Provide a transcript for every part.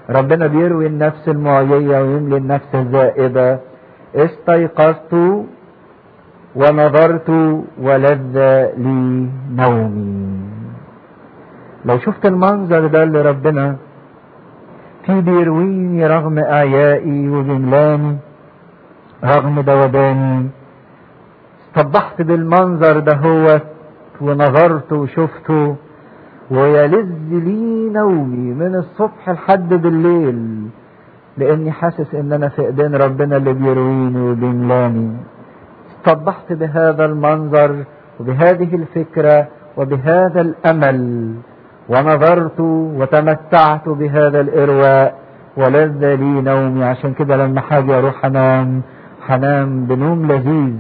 ربنا بيروي النفس المعيية ويملي النفس الزائبة استيقظت ونظرت ولذ لي نومي لو شفت المنظر ده اللي ربنا في بيرويني رغم اعيائي وجملاني رغم دوباني صبحت بالمنظر ده هو ونظرت وشفته ويلذ لي نومي من الصبح لحد بالليل لاني حاسس ان انا في ايدين ربنا اللي بيرويني وبيملاني صبحت بهذا المنظر وبهذه الفكرة وبهذا الامل ونظرت وتمتعت بهذا الارواء ولذ لي نومي عشان كده لما حاجة اروح انام هنام بنوم لذيذ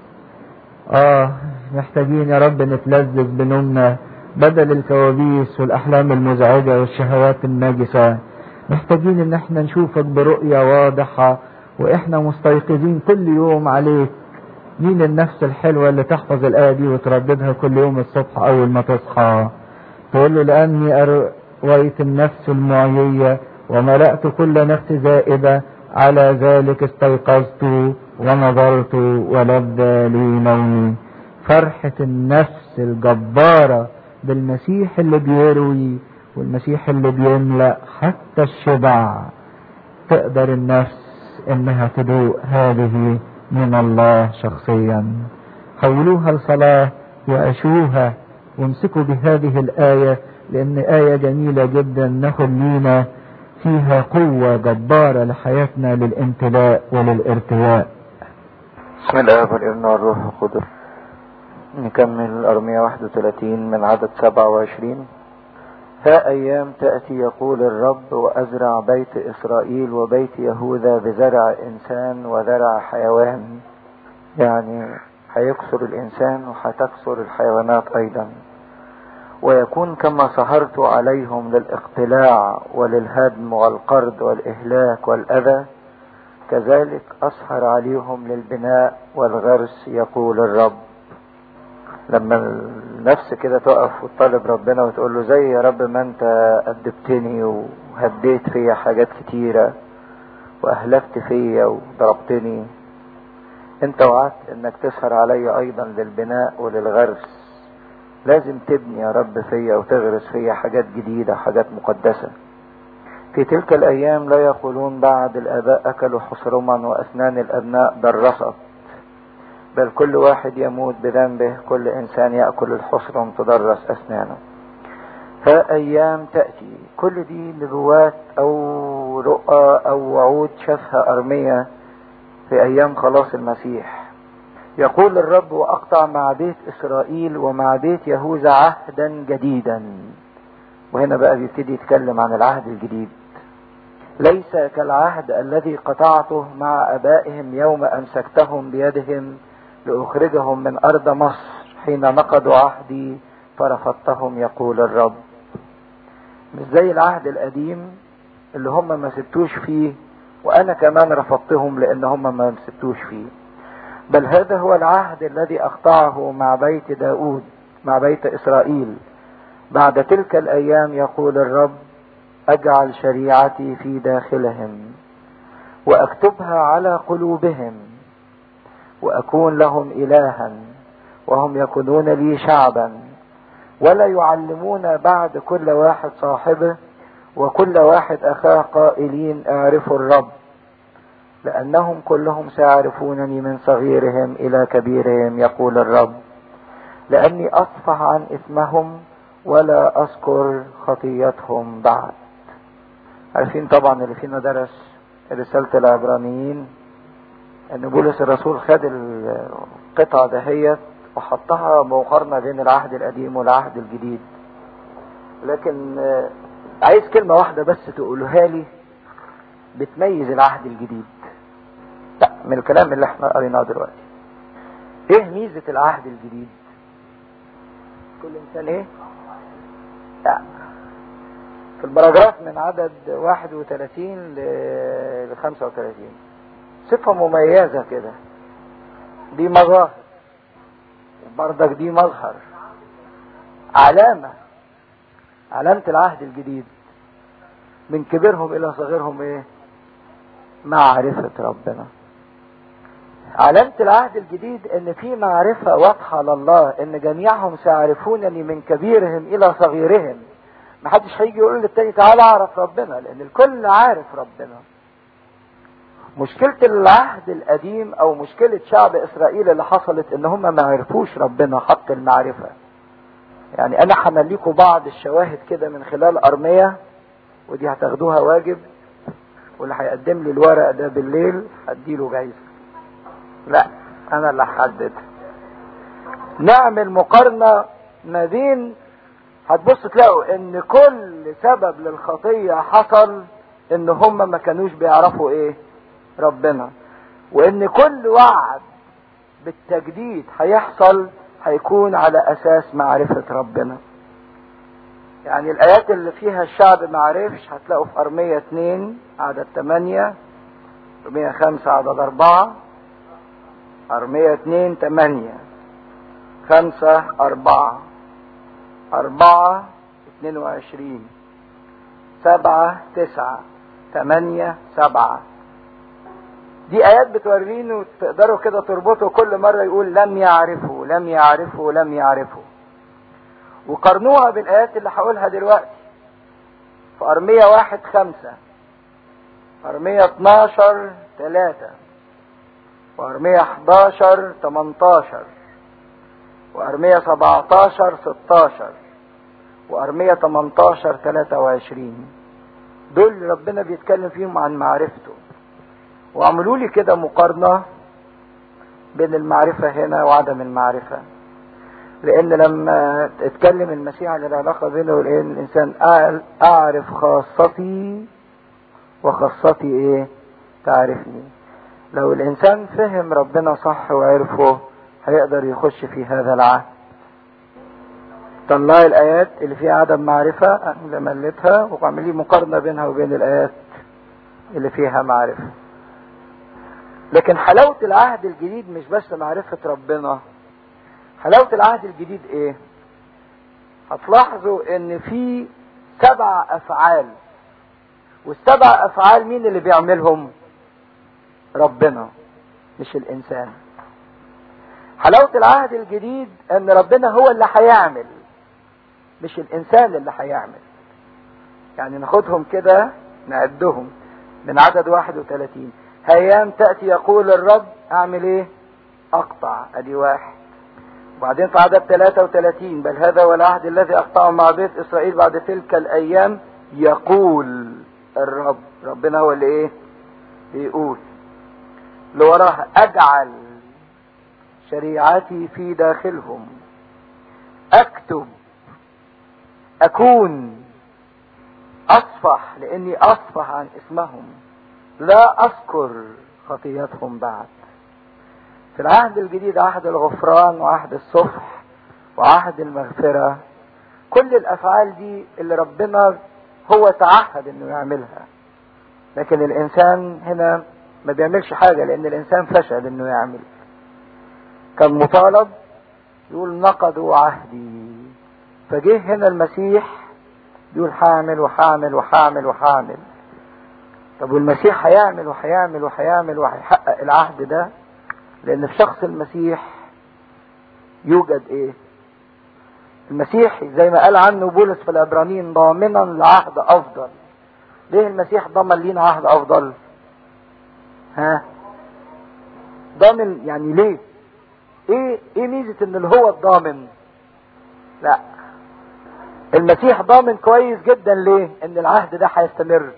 اه محتاجين يا رب نتلذذ بنومنا بدل الكوابيس والاحلام المزعجة والشهوات الناجسة محتاجين ان احنا نشوفك برؤية واضحة واحنا مستيقظين كل يوم عليك مين النفس الحلوة اللي تحفظ الآية دي وترددها كل يوم الصبح أول ما تصحى تقول له لأني أرويت النفس المعيية وملأت كل نفس زائدة على ذلك استيقظت ونظرت ولذ لي نومي فرحة النفس الجبارة بالمسيح اللي بيروي والمسيح اللي بيملأ حتى الشبع تقدر النفس انها تدوق هذه من الله شخصيا حولوها لصلاة وأشوها وامسكوا بهذه الآية لأن آية جميلة جدا ناخد لينا فيها قوة جبارة لحياتنا للامتلاء وللارتواء بسم الله والابن والروح القدس نكمل أرمية 31 من عدد 27 ها أيام تأتي يقول الرب وأزرع بيت إسرائيل وبيت يهوذا بزرع إنسان وزرع حيوان يعني هيكسر الإنسان وهتكسر الحيوانات أيضا ويكون كما سهرت عليهم للاقتلاع وللهدم والقرض والإهلاك والأذى كذلك أسهر عليهم للبناء والغرس يقول الرب لما النفس كده تقف وتطالب ربنا وتقول له زي يا رب ما انت أدبتني وهديت فيا حاجات كتيرة وأهلكت فيا وضربتني انت وعدت انك تسهر علي ايضا للبناء وللغرس لازم تبني يا رب فيا وتغرس فيا حاجات جديدة حاجات مقدسة في تلك الايام لا يقولون بعد الاباء اكلوا حصرما واسنان الابناء درست بل كل واحد يموت بذنبه كل انسان ياكل الحصرم تدرس اسنانه ها ايام تاتي كل دي نبوات او رؤى او وعود شافها ارميه في ايام خلاص المسيح يقول الرب واقطع مع بيت اسرائيل ومع بيت يهوذا عهدا جديدا وهنا بقى بيبتدي يتكلم عن العهد الجديد ليس كالعهد الذي قطعته مع ابائهم يوم امسكتهم بيدهم لاخرجهم من ارض مصر حين نقضوا عهدي فرفضتهم يقول الرب مش زي العهد القديم اللي هم ما سبتوش فيه وانا كمان رفضتهم لان هم ما سبتوش فيه بل هذا هو العهد الذي اقطعه مع بيت داود مع بيت اسرائيل بعد تلك الايام يقول الرب اجعل شريعتي في داخلهم واكتبها على قلوبهم واكون لهم الها وهم يكونون لي شعبا ولا يعلمون بعد كل واحد صاحبه وكل واحد اخاه قائلين اعرفوا الرب لانهم كلهم سيعرفونني من صغيرهم الى كبيرهم يقول الرب لاني اصفح عن اثمهم ولا اذكر خطيتهم بعد عارفين طبعا اللي فينا درس رسالة العبرانيين ان بولس الرسول خد القطعة دهيت وحطها مقارنة بين العهد القديم والعهد الجديد لكن عايز كلمة واحدة بس تقولها لي بتميز العهد الجديد لا من الكلام اللي احنا قريناه دلوقتي ايه ميزة العهد الجديد كل انسان ايه لا في البراجراف من عدد 31 ل 35 صفة مميزة كده دي مظاهر وبرضك دي مظهر علامة علامة العهد الجديد من كبيرهم الى صغيرهم ايه معرفة ربنا علامة العهد الجديد ان في معرفة واضحة لله ان جميعهم سيعرفونني من كبيرهم الى صغيرهم محدش هيجي يقول للتاني تعالى اعرف ربنا لان الكل عارف ربنا مشكلة العهد القديم او مشكلة شعب اسرائيل اللي حصلت ان هم ما عرفوش ربنا حق المعرفة يعني انا همليكوا بعض الشواهد كده من خلال ارمية ودي هتاخدوها واجب واللي هيقدم لي الورق ده بالليل هديله جايزة لا انا اللي هحدد نعمل مقارنة ما بين هتبص تلاقوا ان كل سبب للخطية حصل ان هم ما كانوش بيعرفوا ايه ربنا وان كل وعد بالتجديد هيحصل هيكون على اساس معرفة ربنا يعني الايات اللي فيها الشعب ما عرفش هتلاقوا في ارمية 2 عدد 8 ارمية 5 عدد 4 ارمية 2 8 5 4 4 22 7 9 8 7 دي ايات بتوريني تقدروا كده تربطوا كل مرة يقول لم يعرفوا لم يعرفوا لم يعرفوا وقارنوها بالايات اللي هقولها دلوقتي في ارمية واحد خمسة ارمية اتناشر تلاتة وارمية حداشر تمنتاشر وارمية سبعتاشر ستاشر وارمية تمنتاشر تلاتة وعشرين دول ربنا بيتكلم فيهم عن معرفته واعملوا لي كده مقارنة بين المعرفة هنا وعدم المعرفة لان لما اتكلم المسيح عن العلاقة بينه وبين الانسان قال اعرف خاصتي وخاصتي ايه تعرفني لو الانسان فهم ربنا صح وعرفه هيقدر يخش في هذا العهد طلعي الايات اللي فيها عدم معرفة انا مليتها واعملي مقارنة بينها وبين الايات اللي فيها معرفة لكن حلاوة العهد الجديد مش بس معرفة ربنا حلاوة العهد الجديد ايه هتلاحظوا ان في سبع افعال والسبع افعال مين اللي بيعملهم ربنا مش الانسان حلاوة العهد الجديد ان ربنا هو اللي هيعمل مش الانسان اللي هيعمل يعني ناخدهم كده نعدهم من عدد 31 هيام تأتي يقول الرب اعمل ايه اقطع ادي واحد وبعدين في عدد 33 بل هذا هو العهد الذي اقطعه مع بيت اسرائيل بعد تلك الايام يقول الرب ربنا هو اللي ايه بيقول اللي وراها اجعل شريعتي في داخلهم اكتب اكون اصفح لاني اصفح عن اسمهم لا اذكر خطيتهم بعد في العهد الجديد عهد الغفران وعهد الصفح وعهد المغفرة كل الافعال دي اللي ربنا هو تعهد انه يعملها لكن الانسان هنا ما بيعملش حاجة لان الانسان فشل انه يعمل كان مطالب يقول نقضوا عهدي فجه هنا المسيح يقول حامل وحامل وحامل وحامل طب والمسيح هيعمل وهيعمل وهيعمل وهيحقق العهد ده لان في شخص المسيح يوجد ايه المسيح زي ما قال عنه بولس في العبرانيين ضامنا لعهد افضل ليه المسيح ضمن لينا عهد افضل ها ضامن يعني ليه ايه ايه ميزة ان اللي هو الضامن لا المسيح ضامن كويس جدا ليه ان العهد ده هيستمر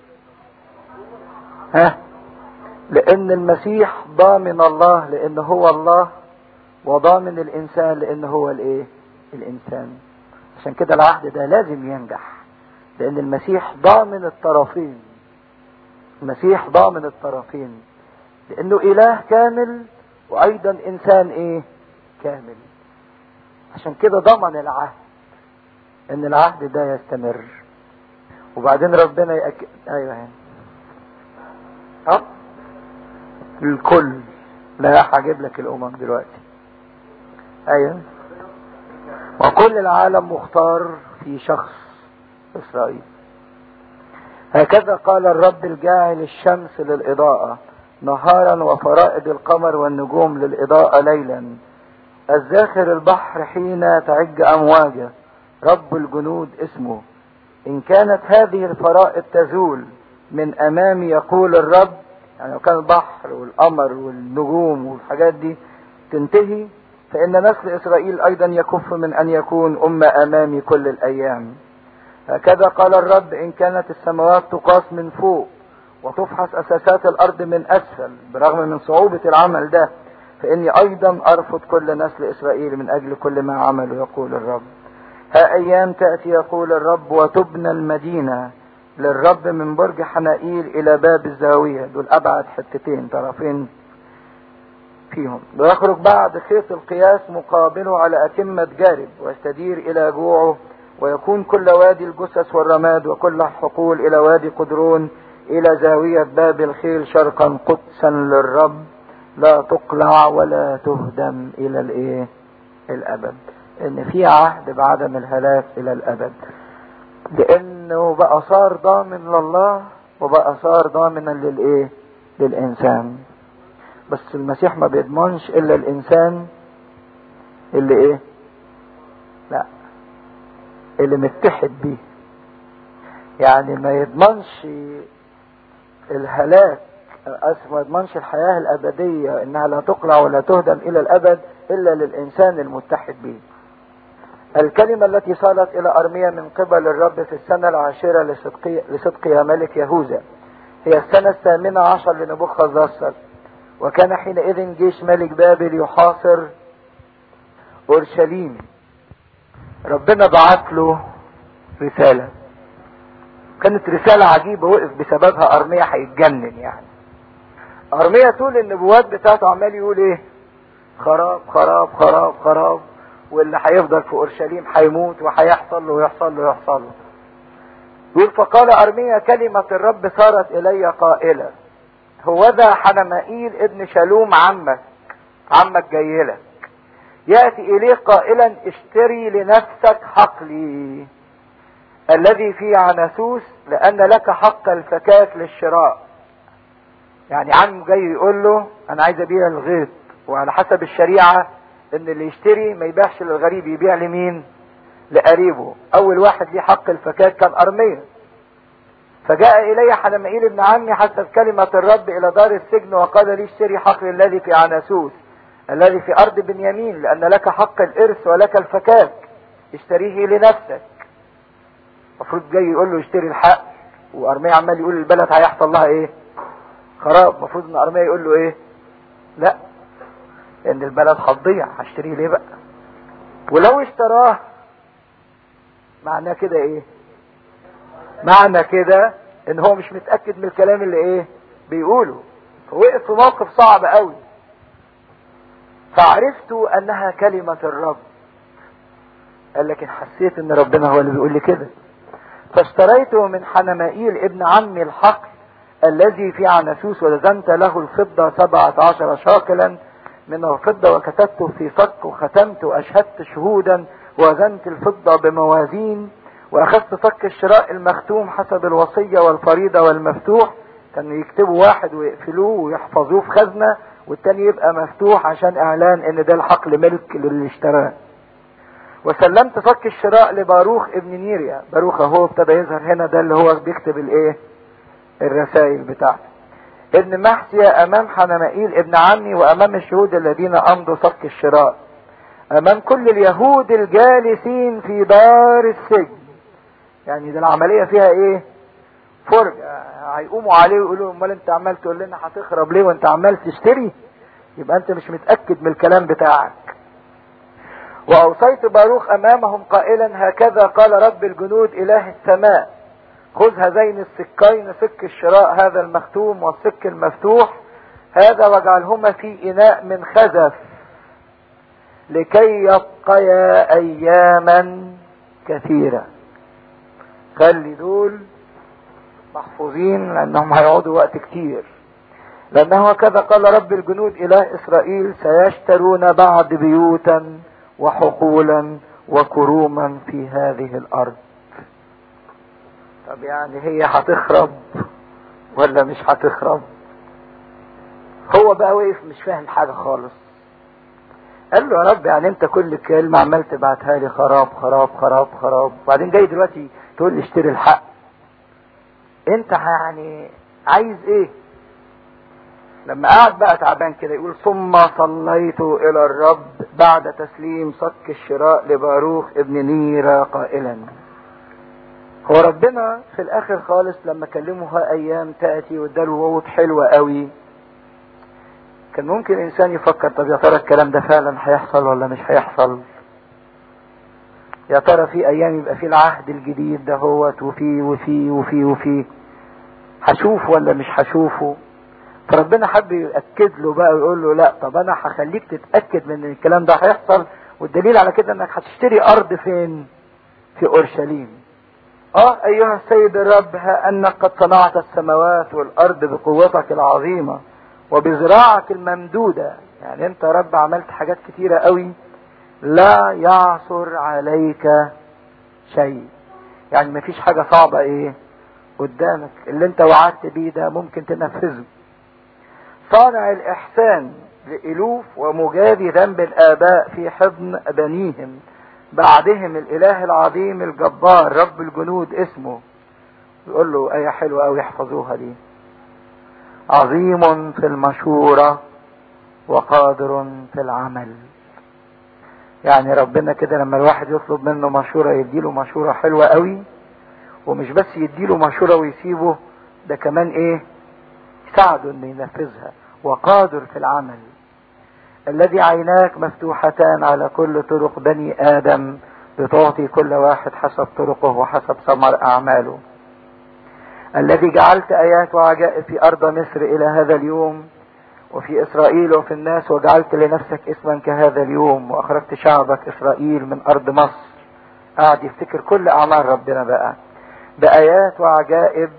ها لان المسيح ضامن الله لان هو الله وضامن الانسان لان هو الايه الانسان عشان كده العهد ده لازم ينجح لان المسيح ضامن الطرفين المسيح ضامن الطرفين لانه اله كامل وايضا انسان ايه كامل عشان كده ضمن العهد ان العهد ده يستمر وبعدين ربنا يأكد ايوه يعني اه الكل لا هجيب لك الامم دلوقتي ايوه وكل العالم مختار في شخص اسرائيل هكذا قال الرب الجاعل الشمس للإضاءة نهارا وفرائض القمر والنجوم للإضاءة ليلا الزاخر البحر حين تعج أمواجه رب الجنود اسمه إن كانت هذه الفرائض تزول من أمامي يقول الرب يعني لو كان البحر والقمر والنجوم والحاجات دي تنتهي فإن نسل إسرائيل أيضا يكف من أن يكون أمة أمامي كل الأيام هكذا قال الرب إن كانت السماوات تقاس من فوق وتفحص أساسات الأرض من أسفل برغم من صعوبة العمل ده فإني أيضا أرفض كل نسل إسرائيل من أجل كل ما عملوا يقول الرب ها أيام تأتي يقول الرب وتبنى المدينة للرب من برج حنائيل إلى باب الزاوية دول أبعد حتتين طرفين فيهم ويخرج بعد خيط القياس مقابله على أتمة جارب ويستدير إلى جوعه ويكون كل وادي الجثث والرماد وكل الحقول إلى وادي قدرون إلى زاوية باب الخيل شرقا قدسا للرب لا تقلع ولا تهدم إلى الإيه؟ الأبد. إن في عهد بعدم الهلاك إلى الأبد. لأنه بقى صار ضامن لله وبقى صار ضامنا للإيه؟ للإنسان. بس المسيح ما بيضمنش إلا الإنسان اللي إيه؟ لا اللي متحد بيه. يعني ما يضمنش الهلاك اسف ما يضمنش الحياة الأبدية إنها لا تقلع ولا تهدم إلى الأبد إلا للإنسان المتحد به. الكلمة التي صارت إلى أرميا من قبل الرب في السنة العاشرة لصدق لصدق يا ملك يهوذا هي السنة الثامنة عشر لنبوخذ نصر وكان حينئذ جيش ملك بابل يحاصر أورشليم ربنا بعت له رسالة كانت رسالة عجيبة وقف بسببها أرميا هيتجنن يعني أرميا طول النبوات بتاعته عمال يقول إيه خراب خراب خراب خراب واللي هيفضل في أورشليم هيموت وهيحصل له ويحصل له ويحصل له يقول فقال أرميا كلمة الرب صارت إلي قائلة هوذا حنمائيل ابن شالوم عمك عمك جاي لك يأتي إليه قائلا اشتري لنفسك حقلي الذي في عناسوس لأن لك حق الفكاك للشراء يعني عم جاي يقول له أنا عايز أبيع الغيط وعلى حسب الشريعة إن اللي يشتري ما يبيعش للغريب يبيع لمين؟ لقريبه أول واحد ليه حق الفكاك كان أرميا فجاء إلي حنمائيل ابن عمي حسب كلمة الرب إلى دار السجن وقال لي اشتري حقل الذي في عناسوس الذي في أرض بنيامين لأن لك حق الإرث ولك الفكاك اشتريه لنفسك المفروض جاي يقول له اشتري الحق وارميا عمال يقول البلد هيحصل لها ايه خراب المفروض ان ارميا يقول له ايه لا لان البلد هتضيع هشتريه ليه بقى ولو اشتراه معناه كده ايه معنى كده ان هو مش متاكد من الكلام اللي ايه بيقوله فوقف في موقف صعب قوي فعرفت انها كلمه الرب قال لكن حسيت ان ربنا هو اللي بيقول لي كده فاشتريته من حنمائيل ابن عمي الحقل الذي في عنسوس وزنت له الفضة سبعة عشر شاكلا من الفضة وكتبته في صك وختمت وأشهدت شهودا وزنت الفضة بموازين وأخذت صك الشراء المختوم حسب الوصية والفريضة والمفتوح كانوا يكتبوا واحد ويقفلوه ويحفظوه في خزنة والتاني يبقى مفتوح عشان إعلان إن ده الحقل ملك للي اشتراه وسلمت صك الشراء لباروخ ابن نيريا باروخ اهو ابتدى يظهر هنا ده اللي هو بيكتب الايه الرسائل بتاعته ابن محسيا امام حنمائيل ابن عمي وامام الشهود الذين امضوا صك الشراء امام كل اليهود الجالسين في دار السجن يعني ده العمليه فيها ايه فرجة هيقوموا عليه ويقولوا امال انت عمال تقول لنا هتخرب ليه وانت عمال تشتري يبقى انت مش متاكد من الكلام بتاعك وأوصيت باروخ أمامهم قائلا هكذا قال رب الجنود إله السماء خذ هذين السكين سك الشراء هذا المختوم والسك المفتوح هذا واجعلهما في إناء من خزف لكي يبقيا أياما كثيرة خلي دول محفوظين لأنهم هيقعدوا وقت كتير لأنه كذا قال رب الجنود إله إسرائيل سيشترون بعد بيوتا وحقولا وكروما في هذه الارض طب يعني هي هتخرب ولا مش هتخرب هو بقى وقف مش فاهم حاجة خالص قال له يا رب يعني انت كل كلمة عمال تبعتها لي خراب خراب خراب خراب وبعدين جاي دلوقتي تقول لي اشتري الحق انت يعني عايز ايه لما قعد بقى تعبان كده يقول ثم صليت الى الرب بعد تسليم صك الشراء لباروخ ابن نيرة قائلا هو ربنا في الاخر خالص لما كلمها ايام تأتي واداله وعود حلوة قوي كان ممكن انسان يفكر طب يا ترى الكلام ده فعلا هيحصل ولا مش هيحصل يا ترى في ايام يبقى في العهد الجديد ده هوت وفيه وفيه وفيه وفيه هشوف ولا مش هشوفه فربنا حب يأكد له بقى ويقول له لا طب انا هخليك تتأكد من ان الكلام ده هيحصل والدليل على كده انك هتشتري ارض فين في اورشليم اه ايها السيد الرب ها انك قد صنعت السماوات والارض بقوتك العظيمة وبذراعك الممدودة يعني انت يا رب عملت حاجات كتيرة قوي لا يعثر عليك شيء يعني مفيش حاجة صعبة ايه قدامك اللي انت وعدت بيه ده ممكن تنفذه صانع الإحسان لألوف ومجابي ذنب الآباء في حضن بنيهم بعدهم الإله العظيم الجبار رب الجنود اسمه يقول له آية حلوة أوي يحفظوها دي عظيم في المشورة وقادر في العمل يعني ربنا كده لما الواحد يطلب منه مشورة يديله مشورة حلوة قوي ومش بس يديله مشورة ويسيبه ده كمان ايه يساعده انه ينفذها وقادر في العمل الذي عيناك مفتوحتان على كل طرق بني ادم لتعطي كل واحد حسب طرقه وحسب ثمر اعماله الذي جعلت ايات وعجائب في ارض مصر الى هذا اليوم وفي اسرائيل وفي الناس وجعلت لنفسك اسما كهذا اليوم واخرجت شعبك اسرائيل من ارض مصر قاعد يفتكر كل اعمال ربنا بقى بايات وعجائب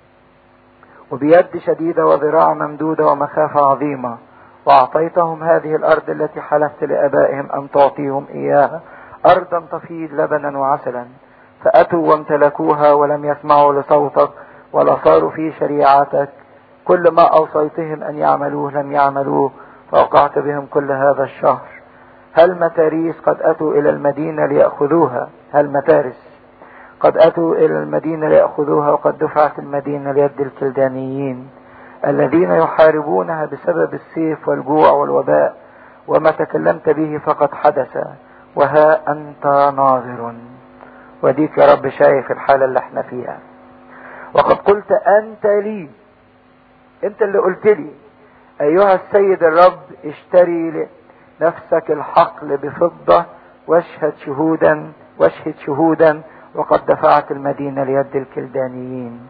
وبيد شديدة وذراع ممدودة ومخافة عظيمة وأعطيتهم هذه الأرض التي حلفت لآبائهم أن تعطيهم إياها أرضا تفيض لبنا وعسلا فأتوا وامتلكوها ولم يسمعوا لصوتك ولا صاروا في شريعتك كل ما أوصيتهم أن يعملوه لم يعملوه فوقعت بهم كل هذا الشهر هل متاريس قد أتوا إلى المدينة ليأخذوها هل متارس قد أتوا إلى المدينة ليأخذوها وقد دفعت المدينة ليد الكلدانيين الذين يحاربونها بسبب السيف والجوع والوباء وما تكلمت به فقد حدث وها أنت ناظر وديك يا رب شايف الحالة اللي احنا فيها وقد قلت أنت لي أنت اللي قلت لي أيها السيد الرب اشتري نفسك الحقل بفضة واشهد شهودا واشهد شهودا وقد دفعت المدينة ليد الكلدانيين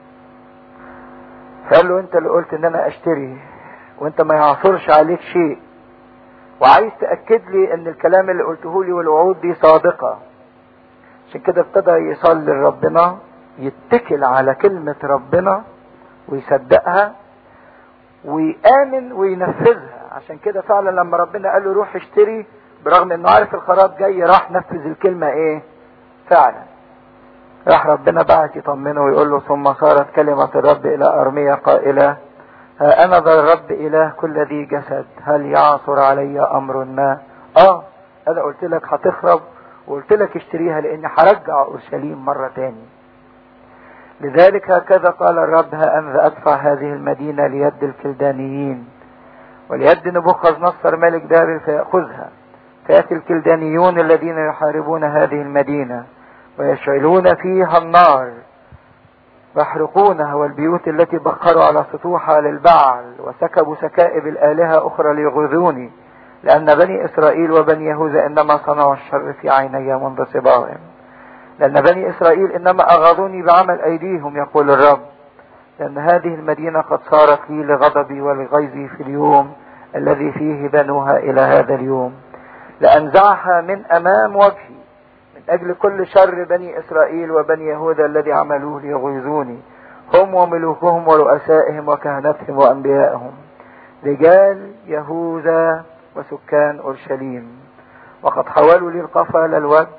فقال له انت اللي قلت ان انا اشتري وانت ما يعصرش عليك شيء وعايز تأكد لي ان الكلام اللي قلته لي والوعود دي صادقة عشان كده ابتدى يصلي لربنا يتكل على كلمة ربنا ويصدقها ويآمن وينفذها عشان كده فعلا لما ربنا قال له روح اشتري برغم انه عارف الخراب جاي راح نفذ الكلمة ايه فعلا راح ربنا بعت يطمنه ويقول له ثم صارت كلمة الرب إلى أرمية قائلة ها أنا ذا الرب إله كل ذي جسد هل يعثر علي أمر ما آه أنا قلت لك هتخرب وقلت لك اشتريها لأني هرجع أورشليم مرة تاني لذلك هكذا قال الرب ها أنا أدفع هذه المدينة ليد الكلدانيين وليد نبوخذ نصر ملك بابل فيأخذها فيأتي الكلدانيون الذين يحاربون هذه المدينة ويشعلون فيها النار ويحرقونها والبيوت التي بخروا على سطوحها للبعل وسكبوا سكائب الآلهة أخرى ليغذوني لأن بني إسرائيل وبني يهوذا إنما صنعوا الشر في عيني منذ صباهم لأن بني إسرائيل إنما أغاظوني بعمل أيديهم يقول الرب لأن هذه المدينة قد صارت لي لغضبي ولغيظي في اليوم الذي فيه بنوها إلى هذا اليوم لأنزعها من أمام وجهي من أجل كل شر بني إسرائيل وبني يهوذا الذي عملوه ليغيظوني هم وملوكهم ورؤسائهم وكهنتهم وأنبيائهم رجال يهوذا وسكان أورشليم وقد حولوا لي القفا للوجه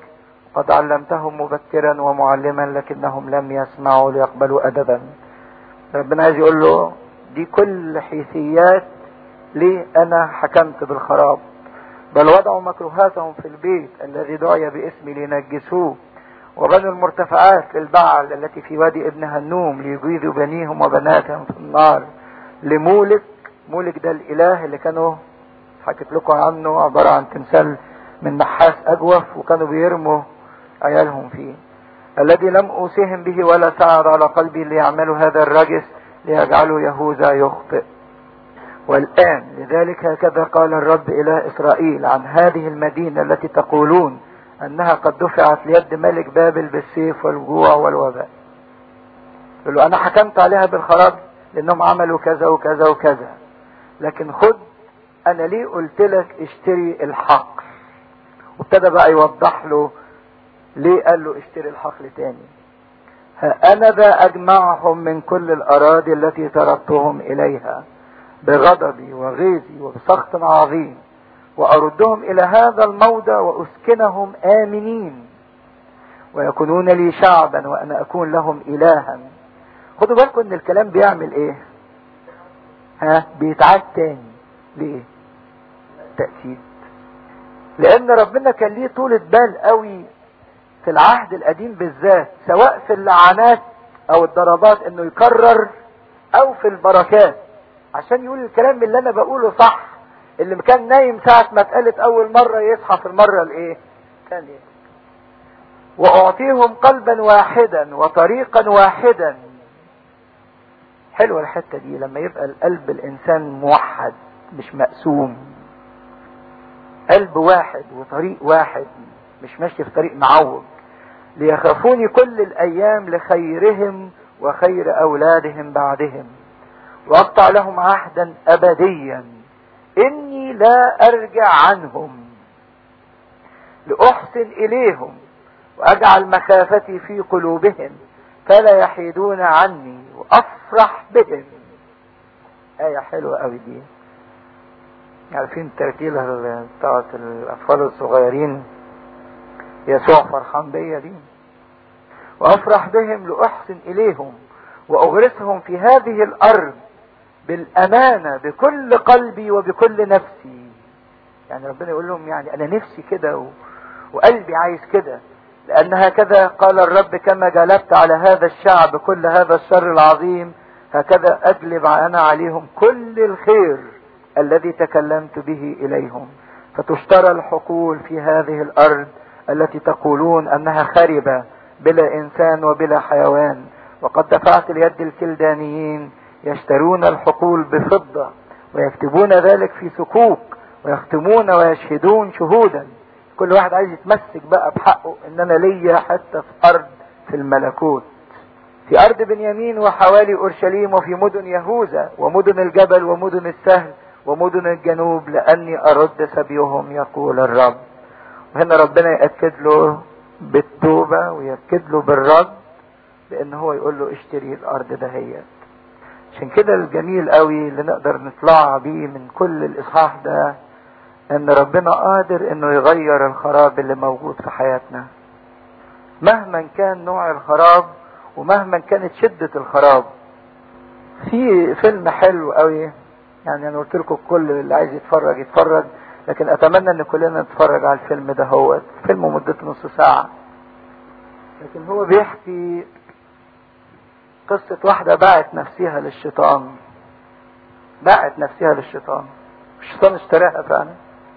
قد علمتهم مبكرا ومعلما لكنهم لم يسمعوا ليقبلوا أدبا ربنا عايز يقول له دي كل حيثيات ليه أنا حكمت بالخراب بل وضعوا مكروهاتهم في البيت الذي دعي باسمي لينجسوه وبنوا المرتفعات للبعل التي في وادي ابن هنوم ليجيدوا بنيهم وبناتهم في النار لمولك مولك ده الاله اللي كانوا حكيت لكم عنه عبارة عن تمثال من نحاس اجوف وكانوا بيرموا عيالهم فيه الذي لم اوصيهم به ولا سعر على قلبي ليعملوا هذا الرجس ليجعلوا يهوذا يخطئ والآن لذلك هكذا قال الرب إله إسرائيل عن هذه المدينة التي تقولون أنها قد دفعت ليد ملك بابل بالسيف والجوع والوباء يقول له أنا حكمت عليها بالخراب لأنهم عملوا كذا وكذا وكذا لكن خد أنا ليه قلت لك اشتري الحقل وابتدى بقى يوضح له ليه قال له اشتري الحقل تاني ها أنا ذا أجمعهم من كل الأراضي التي تركتهم إليها بغضبي وغيظي وبسخط عظيم وأردهم إلى هذا الموضع وأسكنهم آمنين ويكونون لي شعبا وأنا أكون لهم إلها خدوا بالكم إن الكلام بيعمل إيه ها بيتعاد تاني ليه تأكيد لأن ربنا كان ليه طولة بال قوي في العهد القديم بالذات سواء في اللعنات أو الضربات إنه يكرر أو في البركات عشان يقول الكلام اللي انا بقوله صح اللي كان نايم ساعة ما اتقالت اول مرة يصحى في المرة الايه ثانية واعطيهم قلبا واحدا وطريقا واحدا حلوة الحتة دي لما يبقى القلب الانسان موحد مش مقسوم قلب واحد وطريق واحد مش ماشي في طريق معوج ليخافوني كل الايام لخيرهم وخير اولادهم بعدهم واقطع لهم عهدا ابديا اني لا ارجع عنهم لاحسن اليهم واجعل مخافتي في قلوبهم فلا يحيدون عني وافرح بهم آية حلوة قوي دي عارفين الترتيلة بتاعت الأطفال الصغيرين يسوع فرحان بيا دي وأفرح بهم لأحسن إليهم وأغرسهم في هذه الأرض بالأمانة بكل قلبي وبكل نفسي يعني ربنا يقول لهم يعني أنا نفسي كده و... وقلبي عايز كده لأن هكذا قال الرب كما جلبت على هذا الشعب كل هذا الشر العظيم هكذا أجلب أنا عليهم كل الخير الذي تكلمت به إليهم فتشترى الحقول في هذه الأرض التي تقولون أنها خربة بلا إنسان وبلا حيوان وقد دفعت اليد الكلدانيين يشترون الحقول بفضة ويكتبون ذلك في سكوك ويختمون ويشهدون شهودا كل واحد عايز يتمسك بقى بحقه ان انا ليا حتى في ارض في الملكوت في ارض بنيامين وحوالي اورشليم وفي مدن يهوذا ومدن الجبل ومدن السهل ومدن الجنوب لاني ارد سبيهم يقول الرب وهنا ربنا ياكد له بالتوبه وياكد له بالرد لان هو يقول له اشتري الارض دهيت عشان كده الجميل قوي اللي نقدر نطلع بيه من كل الاصحاح ده ان ربنا قادر انه يغير الخراب اللي موجود في حياتنا مهما كان نوع الخراب ومهما كانت شدة الخراب في فيلم حلو قوي يعني انا قلت لكم كل اللي عايز يتفرج يتفرج لكن اتمنى ان كلنا نتفرج على الفيلم ده هو فيلم مدته نص ساعة لكن هو بيحكي قصة واحدة باعت نفسها للشيطان باعت نفسها للشيطان الشيطان اشتراها فعلا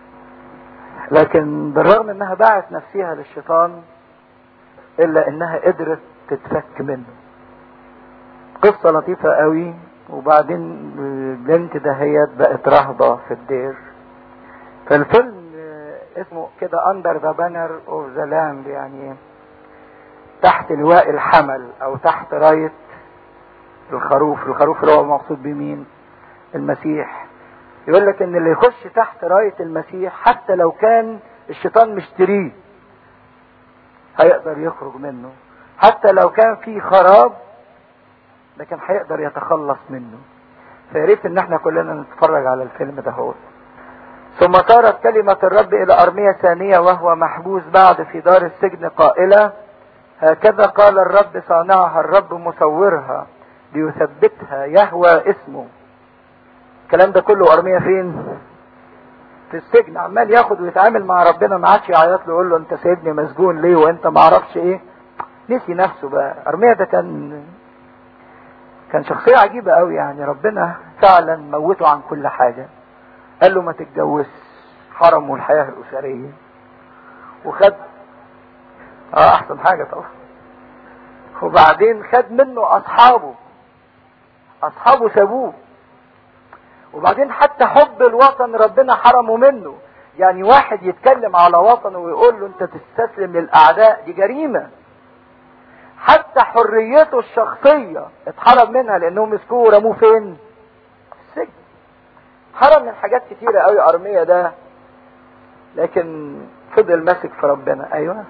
لكن بالرغم انها باعت نفسها للشيطان الا انها قدرت تتفك منه قصة لطيفة قوي وبعدين البنت دهيت بقت رهبة في الدير فالفيلم اسمه كده اندر ذا بانر اوف ذا لاند يعني تحت لواء الحمل او تحت راية الخروف الخروف اللي هو مقصود بمين المسيح يقول لك ان اللي يخش تحت راية المسيح حتى لو كان الشيطان مشتريه هيقدر يخرج منه حتى لو كان في خراب لكن هيقدر يتخلص منه فياريت ان احنا كلنا نتفرج على الفيلم ده هو ثم صارت كلمة الرب إلى أرمية ثانية وهو محبوس بعد في دار السجن قائلة هكذا قال الرب صانعها الرب مصورها ليثبتها يهوى اسمه الكلام ده كله أرمية فين في السجن عمال ياخد ويتعامل مع ربنا ما عادش يعيط له يقول له انت سايبني مسجون ليه وانت ما اعرفش ايه نسي نفسه بقى ارميا ده كان كان شخصية عجيبة قوي يعني ربنا فعلا موته عن كل حاجة قال له ما تتجوزش حرمه الحياة الأسرية وخد اه احسن حاجة طبعا وبعدين خد منه اصحابه اصحابه سابوه وبعدين حتى حب الوطن ربنا حرمه منه يعني واحد يتكلم على وطنه ويقول له انت تستسلم للاعداء دي جريمة حتى حريته الشخصية اتحرم منها لانهم مسكوه ورموه فين في السجن حرم من حاجات كتيرة قوي ارمية ده لكن فضل ماسك في ربنا ايوه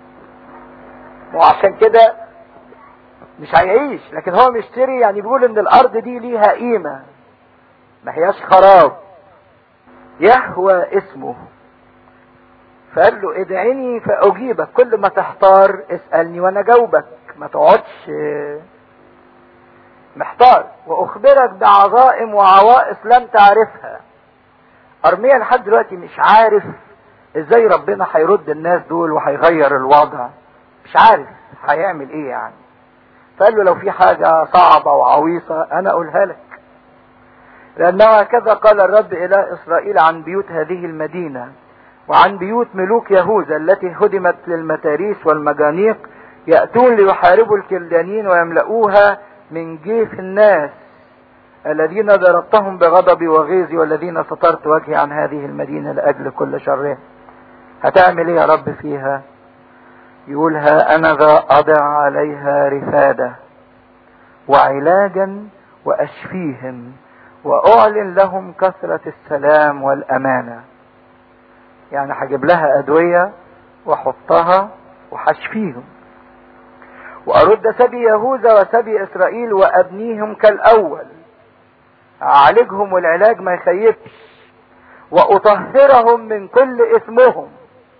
وعشان كده مش هيعيش لكن هو مشتري يعني بيقول ان الارض دي ليها قيمة ما هياش خراب يهوى اسمه فقال له ادعيني فاجيبك كل ما تحتار اسالني وانا جاوبك ما تقعدش محتار واخبرك بعظائم وعوائص لم تعرفها ارميا لحد دلوقتي مش عارف ازاي ربنا هيرد الناس دول وهيغير الوضع مش عارف هيعمل ايه يعني فقال له لو في حاجة صعبة وعويصة انا اقولها لك لأنه هكذا قال الرب إلى إسرائيل عن بيوت هذه المدينة وعن بيوت ملوك يهوذا التي هدمت للمتاريس والمجانيق يأتون ليحاربوا الكلدانيين ويملؤوها من جيف الناس الذين ضربتهم بغضبي وغيظي والذين سترت وجهي عن هذه المدينة لأجل كل شرها هتعمل ايه يا رب فيها يقول ها أنا ذا أضع عليها رفادة وعلاجا وأشفيهم واعلن لهم كثرة السلام والامانة يعني هجيب لها ادوية واحطها وحشفيهم وارد سبي يهوذا وسبي اسرائيل وابنيهم كالاول اعالجهم والعلاج ما يخيبش واطهرهم من كل اثمهم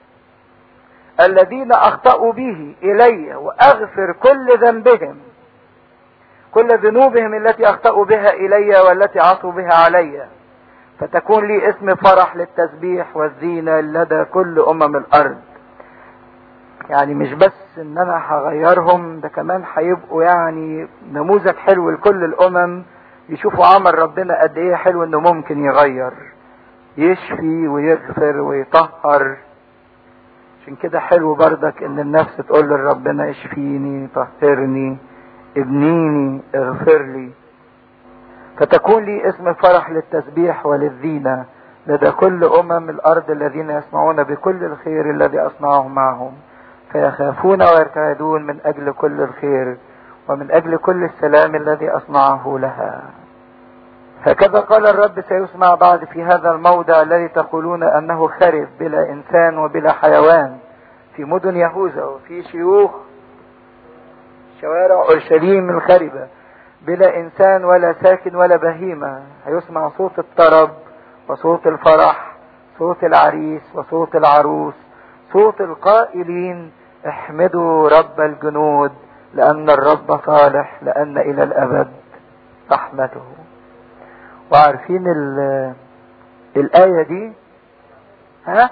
الذين اخطأوا به الي واغفر كل ذنبهم كل ذنوبهم التي اخطأوا بها الي والتي عصوا بها علي فتكون لي اسم فرح للتسبيح والزينة لدى كل امم الارض يعني مش بس ان انا هغيرهم ده كمان هيبقوا يعني نموذج حلو لكل الامم يشوفوا عمل ربنا قد ايه حلو انه ممكن يغير يشفي ويغفر ويطهر عشان كده حلو بردك ان النفس تقول لربنا اشفيني طهرني ابنيني اغفر لي فتكون لي اسم فرح للتسبيح وللزينة لدى كل أمم الأرض الذين يسمعون بكل الخير الذي أصنعه معهم فيخافون ويرتعدون من أجل كل الخير ومن أجل كل السلام الذي أصنعه لها هكذا قال الرب سيسمع بعد في هذا الموضع الذي تقولون أنه خرب بلا إنسان وبلا حيوان في مدن يهوذا وفي شيوخ شوارع اورشليم الخربة بلا انسان ولا ساكن ولا بهيمة هيسمع صوت الطرب وصوت الفرح صوت العريس وصوت العروس صوت القائلين احمدوا رب الجنود لان الرب صالح لان الى الابد رحمته وعارفين الآية دي ها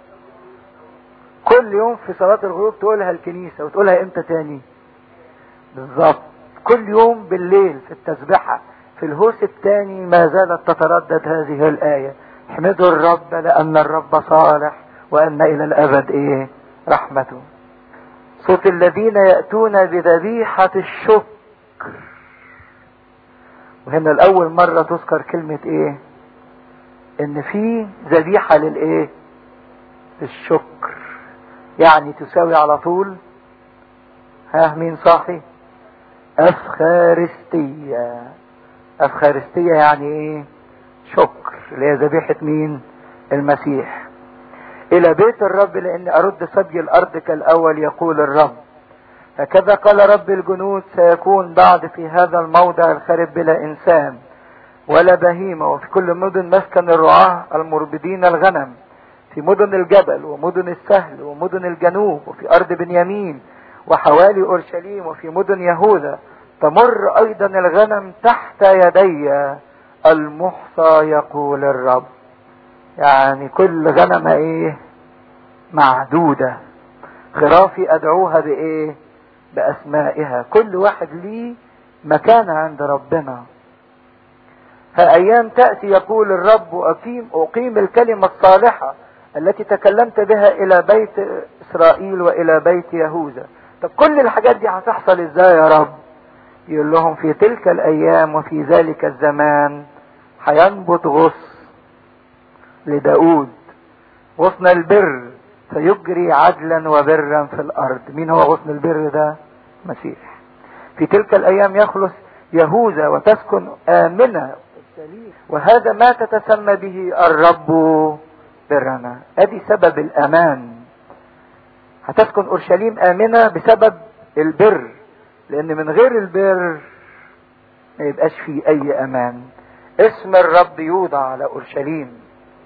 كل يوم في صلاة الغروب تقولها الكنيسة وتقولها امتى تاني بالظبط كل يوم بالليل في التسبحة في الهوس الثاني ما زالت تتردد هذه الآية احمدوا الرب لأن الرب صالح وأن إلى الأبد إيه رحمته صوت الذين يأتون بذبيحة الشكر وهنا الأول مرة تذكر كلمة إيه إن في ذبيحة للإيه الشكر يعني تساوي على طول ها مين صاحي افخارستية افخارستية يعني ايه شكر اللي هي ذبيحة مين المسيح الى بيت الرب لاني ارد سبي الارض كالاول يقول الرب هكذا قال رب الجنود سيكون بعد في هذا الموضع الخرب بلا انسان ولا بهيمة وفي كل مدن مسكن الرعاة المربدين الغنم في مدن الجبل ومدن السهل ومدن الجنوب وفي أرض بنيامين وحوالي أورشليم وفي مدن يهوذا تمر أيضا الغنم تحت يدي المحصى يقول الرب يعني كل غنمة ايه معدودة خرافي ادعوها بايه باسمائها كل واحد ليه مكانة عند ربنا فايام تأتي يقول الرب اقيم اقيم الكلمة الصالحة التي تكلمت بها الى بيت اسرائيل والى بيت يهوذا طب كل الحاجات دي هتحصل ازاي يا رب يقول لهم في تلك الايام وفي ذلك الزمان هينبت غصن لداود غصن البر فيجري عدلا وبرا في الارض مين هو غصن البر ده مسيح في تلك الايام يخلص يهوذا وتسكن امنه وهذا ما تتسمى به الرب برنا ادي سبب الامان هتسكن اورشليم امنه بسبب البر لان من غير البر ما يبقاش فيه اي امان اسم الرب يوضع على اورشليم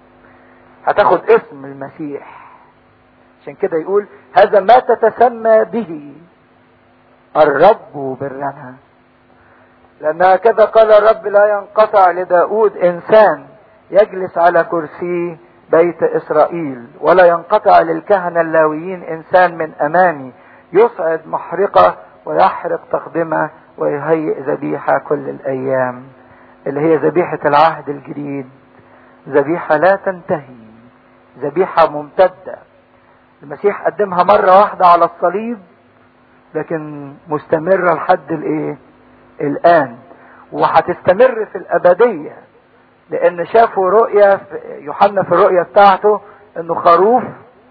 هتاخد اسم المسيح عشان كده يقول هذا ما تتسمى به الرب برنا لأن هكذا قال الرب لا ينقطع لداود إنسان يجلس على كرسي بيت إسرائيل ولا ينقطع للكهنة اللاويين إنسان من أمامي يصعد محرقة ويحرق تقدمة ويهيئ ذبيحة كل الأيام اللي هي ذبيحة العهد الجديد ذبيحة لا تنتهي ذبيحة ممتدة المسيح قدمها مرة واحدة على الصليب لكن مستمرة لحد الايه الان وهتستمر في الابدية لان شافوا رؤية في يوحنا في الرؤية بتاعته انه خروف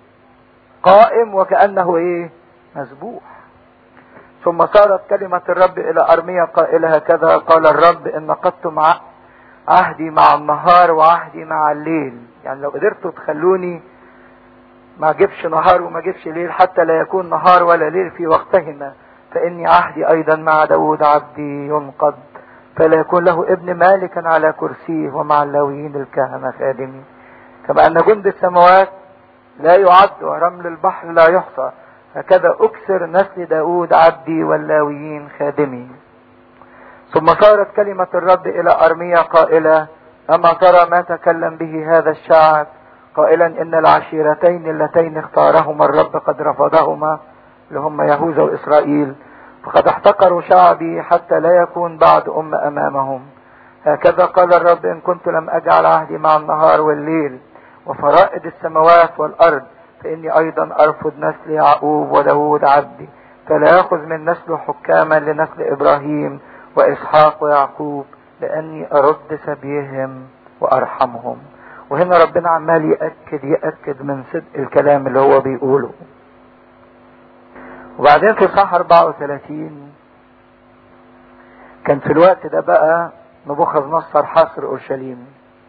قائم وكأنه ايه مذبوح ثم صارت كلمة الرب الى ارميا قائلة هكذا قال الرب ان نقضت مع عهدي مع النهار وعهدي مع الليل يعني لو قدرتوا تخلوني ما اجيبش نهار وما اجيبش ليل حتى لا يكون نهار ولا ليل في وقتهما فاني عهدي ايضا مع داود عبدي ينقض فلا يكون له ابن مالكا على كرسيه ومع اللاويين الكهنة خادمي كما ان جند السماوات لا يعد ورمل البحر لا يحصى هكذا اكثر نسل داود عبدي واللاويين خادمي ثم صارت كلمة الرب الى ارميا قائلة اما ترى ما تكلم به هذا الشعب قائلا ان العشيرتين اللتين اختارهما الرب قد رفضهما اللي هم يهوذا واسرائيل فقد احتقروا شعبي حتى لا يكون بعد ام امامهم هكذا قال الرب ان كنت لم اجعل عهدي مع النهار والليل وفرائد السماوات والارض فاني ايضا ارفض نسل يعقوب وداود عبدي فلا ياخذ من نسله حكاما لنسل ابراهيم واسحاق ويعقوب لاني ارد سبيهم وارحمهم وهنا ربنا عمال يأكد يأكد من صدق الكلام اللي هو بيقوله وبعدين في صح 34 كان في الوقت ده بقى نبوخذ نصر حاصر اورشليم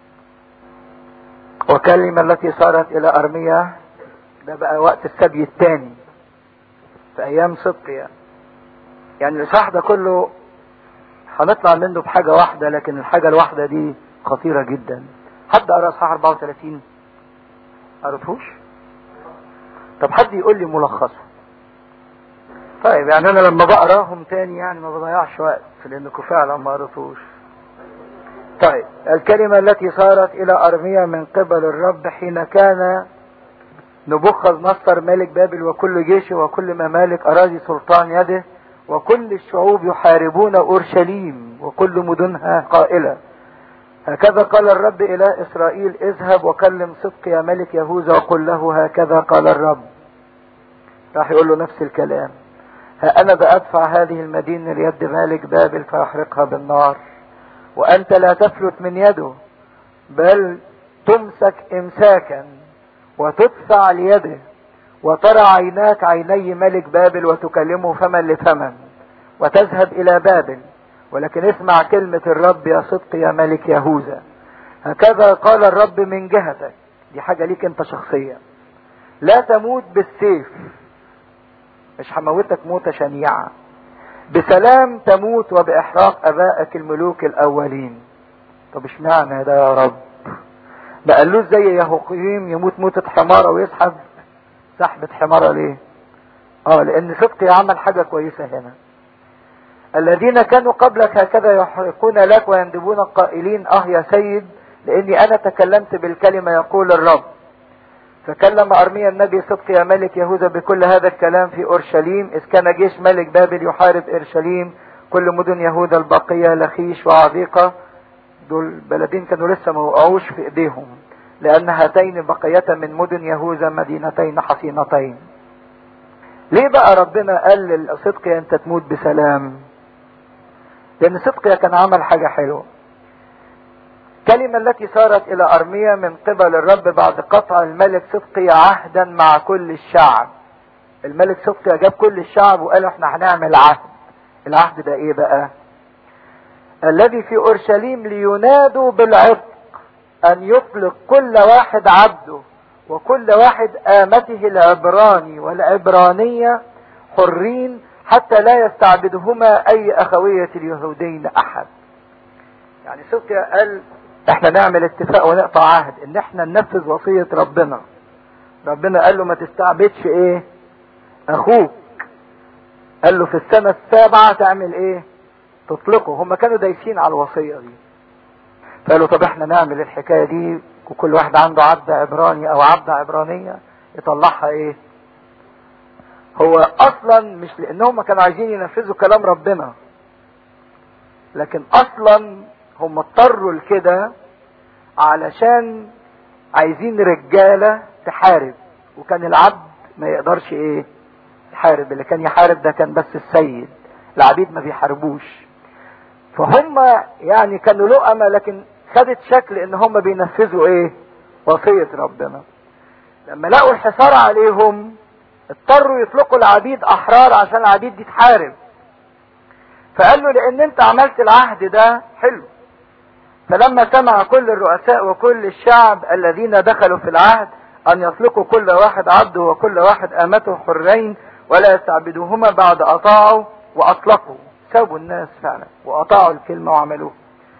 وكلمة التي صارت الى ارميا ده بقى وقت السبي الثاني في ايام صدقيا يعني الاصحاح ده كله هنطلع منه بحاجة واحدة لكن الحاجة الواحدة دي خطيرة جدا حد قرا اصحاح 34 قريتهوش طب حد يقول لي ملخصه طيب يعني انا لما بقراهم تاني يعني ما بضيعش وقت لانكم فعلا ما قريتوش طيب الكلمة التي صارت الى ارميا من قبل الرب حين كان نبوخذ نصر ملك بابل وكل جيشه وكل ممالك اراضي سلطان يده وكل الشعوب يحاربون اورشليم وكل مدنها قائله هكذا قال الرب إلى إسرائيل اذهب وكلم صدق يا ملك يهوذا وقل له هكذا قال الرب راح يقول له نفس الكلام ها أنا بأدفع هذه المدينة ليد مالك بابل فيحرقها بالنار وأنت لا تفلت من يده بل تمسك إمساكا وتدفع ليده وترى عيناك عيني ملك بابل وتكلمه فما لفمن وتذهب إلى بابل ولكن اسمع كلمة الرب يا صدق يا ملك يهوذا هكذا قال الرب من جهتك دي حاجة ليك انت شخصيا لا تموت بالسيف مش هموتك موتة شنيعة بسلام تموت وبإحراق أبائك الملوك الأولين طب اشمعنى ده يا رب ما قالوش زي يهوقيم يموت موتة حمارة ويسحب سحبة حمارة ليه اه لان صدقي عمل حاجة كويسة هنا الذين كانوا قبلك هكذا يحرقون لك ويندبون قائلين اه يا سيد لاني انا تكلمت بالكلمة يقول الرب فكلم ارميا النبي صدق يا ملك يهوذا بكل هذا الكلام في اورشليم اذ كان جيش ملك بابل يحارب اورشليم كل مدن يهوذا الباقية لخيش وعذيقة دول بلدين كانوا لسه ما وقعوش في ايديهم لان هاتين بقية من مدن يهوذا مدينتين حصينتين ليه بقى ربنا قال لصدقيا انت تموت بسلام لان صدقيا كان عمل حاجة حلوة الكلمة التي صارت الى ارميا من قبل الرب بعد قطع الملك صدقيا عهدا مع كل الشعب الملك صدقيا جاب كل الشعب وقالوا احنا هنعمل عهد العهد ده ايه بقى الذي في اورشليم لينادوا بالعتق ان يطلق كل واحد عبده وكل واحد آمته العبراني والعبرانية حرين حتى لا يستعبدهما اي اخوية اليهودين احد يعني صدق قال احنا نعمل اتفاق ونقطع عهد ان احنا ننفذ وصية ربنا ربنا قال له ما تستعبدش ايه اخوك قال له في السنة السابعة تعمل ايه تطلقه هم كانوا دايسين على الوصية دي فقالوا طب احنا نعمل الحكاية دي وكل واحد عنده عبد عبراني او عبدة عبرانية يطلعها ايه هو اصلا مش لانهم كانوا عايزين ينفذوا كلام ربنا لكن اصلا هم اضطروا لكده علشان عايزين رجالة تحارب وكان العبد ما يقدرش ايه يحارب اللي كان يحارب ده كان بس السيد العبيد ما بيحاربوش فهم يعني كانوا لقمة لكن خدت شكل ان هم بينفذوا ايه وصية ربنا لما لقوا الحصار عليهم اضطروا يطلقوا العبيد احرار عشان العبيد دي تحارب فقال له لان انت عملت العهد ده حلو فلما سمع كل الرؤساء وكل الشعب الذين دخلوا في العهد ان يطلقوا كل واحد عبده وكل واحد امته حرين ولا يستعبدوهما بعد اطاعوا واطلقوا سابوا الناس فعلا واطاعوا الكلمة وعملوها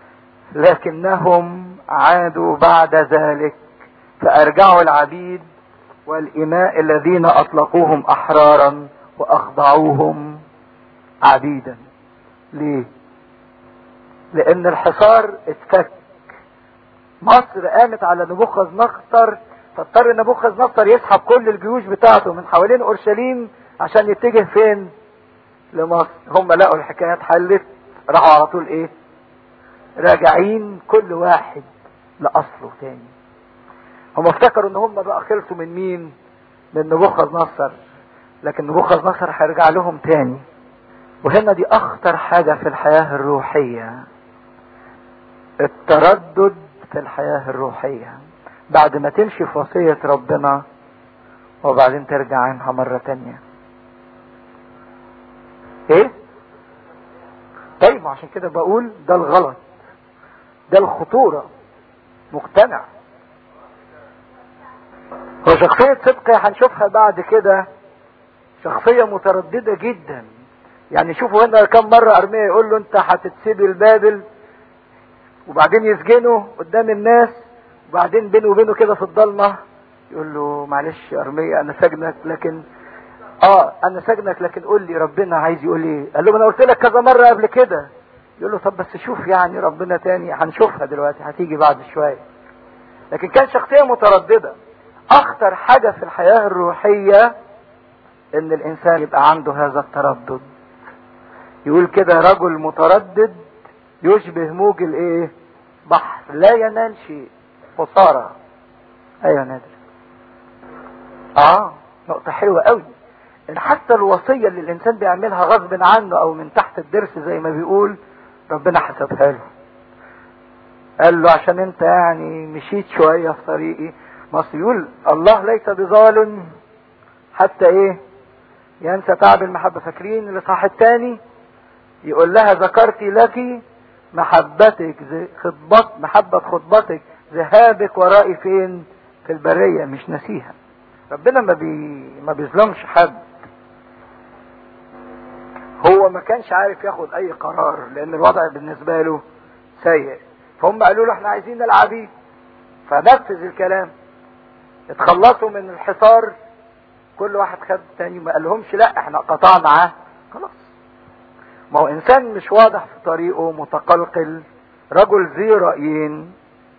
لكنهم عادوا بعد ذلك فارجعوا العبيد والإماء الذين أطلقوهم أحرارا وأخضعوهم عبيدا ليه لأن الحصار اتفك مصر قامت على نبوخذ نصر فاضطر نبوخذ نصر يسحب كل الجيوش بتاعته من حوالين أورشليم عشان يتجه فين لمصر هم لقوا الحكايات حلت راحوا على طول ايه راجعين كل واحد لأصله تاني هم افتكروا ان هم بقى خلصوا من مين من نبوخذ نصر لكن نبوخذ نصر هيرجع لهم تاني وهنا دي اخطر حاجة في الحياة الروحية التردد في الحياة الروحية بعد ما تمشي في وصية ربنا وبعدين ترجع عنها مرة تانية ايه طيب عشان كده بقول ده الغلط ده الخطورة مقتنع هو شخصية صدقي هنشوفها بعد كده شخصية مترددة جدا يعني شوفوا هنا كم مرة ارميا يقول له انت هتتسيب البابل وبعدين يسجنه قدام الناس وبعدين بينه وبينه كده في الضلمة يقول له معلش يا ارميا انا سجنك لكن اه انا سجنك لكن قول لي ربنا عايز يقول ايه قال له ما انا قلت لك كذا مرة قبل كده يقول له طب بس شوف يعني ربنا تاني هنشوفها دلوقتي هتيجي بعد شوية لكن كان شخصية مترددة اخطر حاجة في الحياة الروحية ان الانسان يبقى عنده هذا التردد يقول كده رجل متردد يشبه موج الايه بحر لا ينال شيء خسارة ايوه نادر اه نقطة حلوة قوي ان حتى الوصية اللي الانسان بيعملها غصب عنه او من تحت الدرس زي ما بيقول ربنا حسبها له قال له عشان انت يعني مشيت شوية في طريقي مصر يقول الله ليس بظالم حتى ايه ينسى تعب المحبة فاكرين الاصحاح الثاني يقول لها ذكرت لك محبتك خطبت محبة خطبتك ذهابك ورائي فين في البرية مش نسيها ربنا ما بي ما بيظلمش حد هو ما كانش عارف ياخد اي قرار لان الوضع بالنسبة له سيء فهم قالوا له احنا عايزين العبيد فنفذ الكلام اتخلصوا من الحصار كل واحد خد تاني ما قالهمش لا احنا قطعنا معاه خلاص ما هو انسان مش واضح في طريقه متقلقل رجل ذي رأيين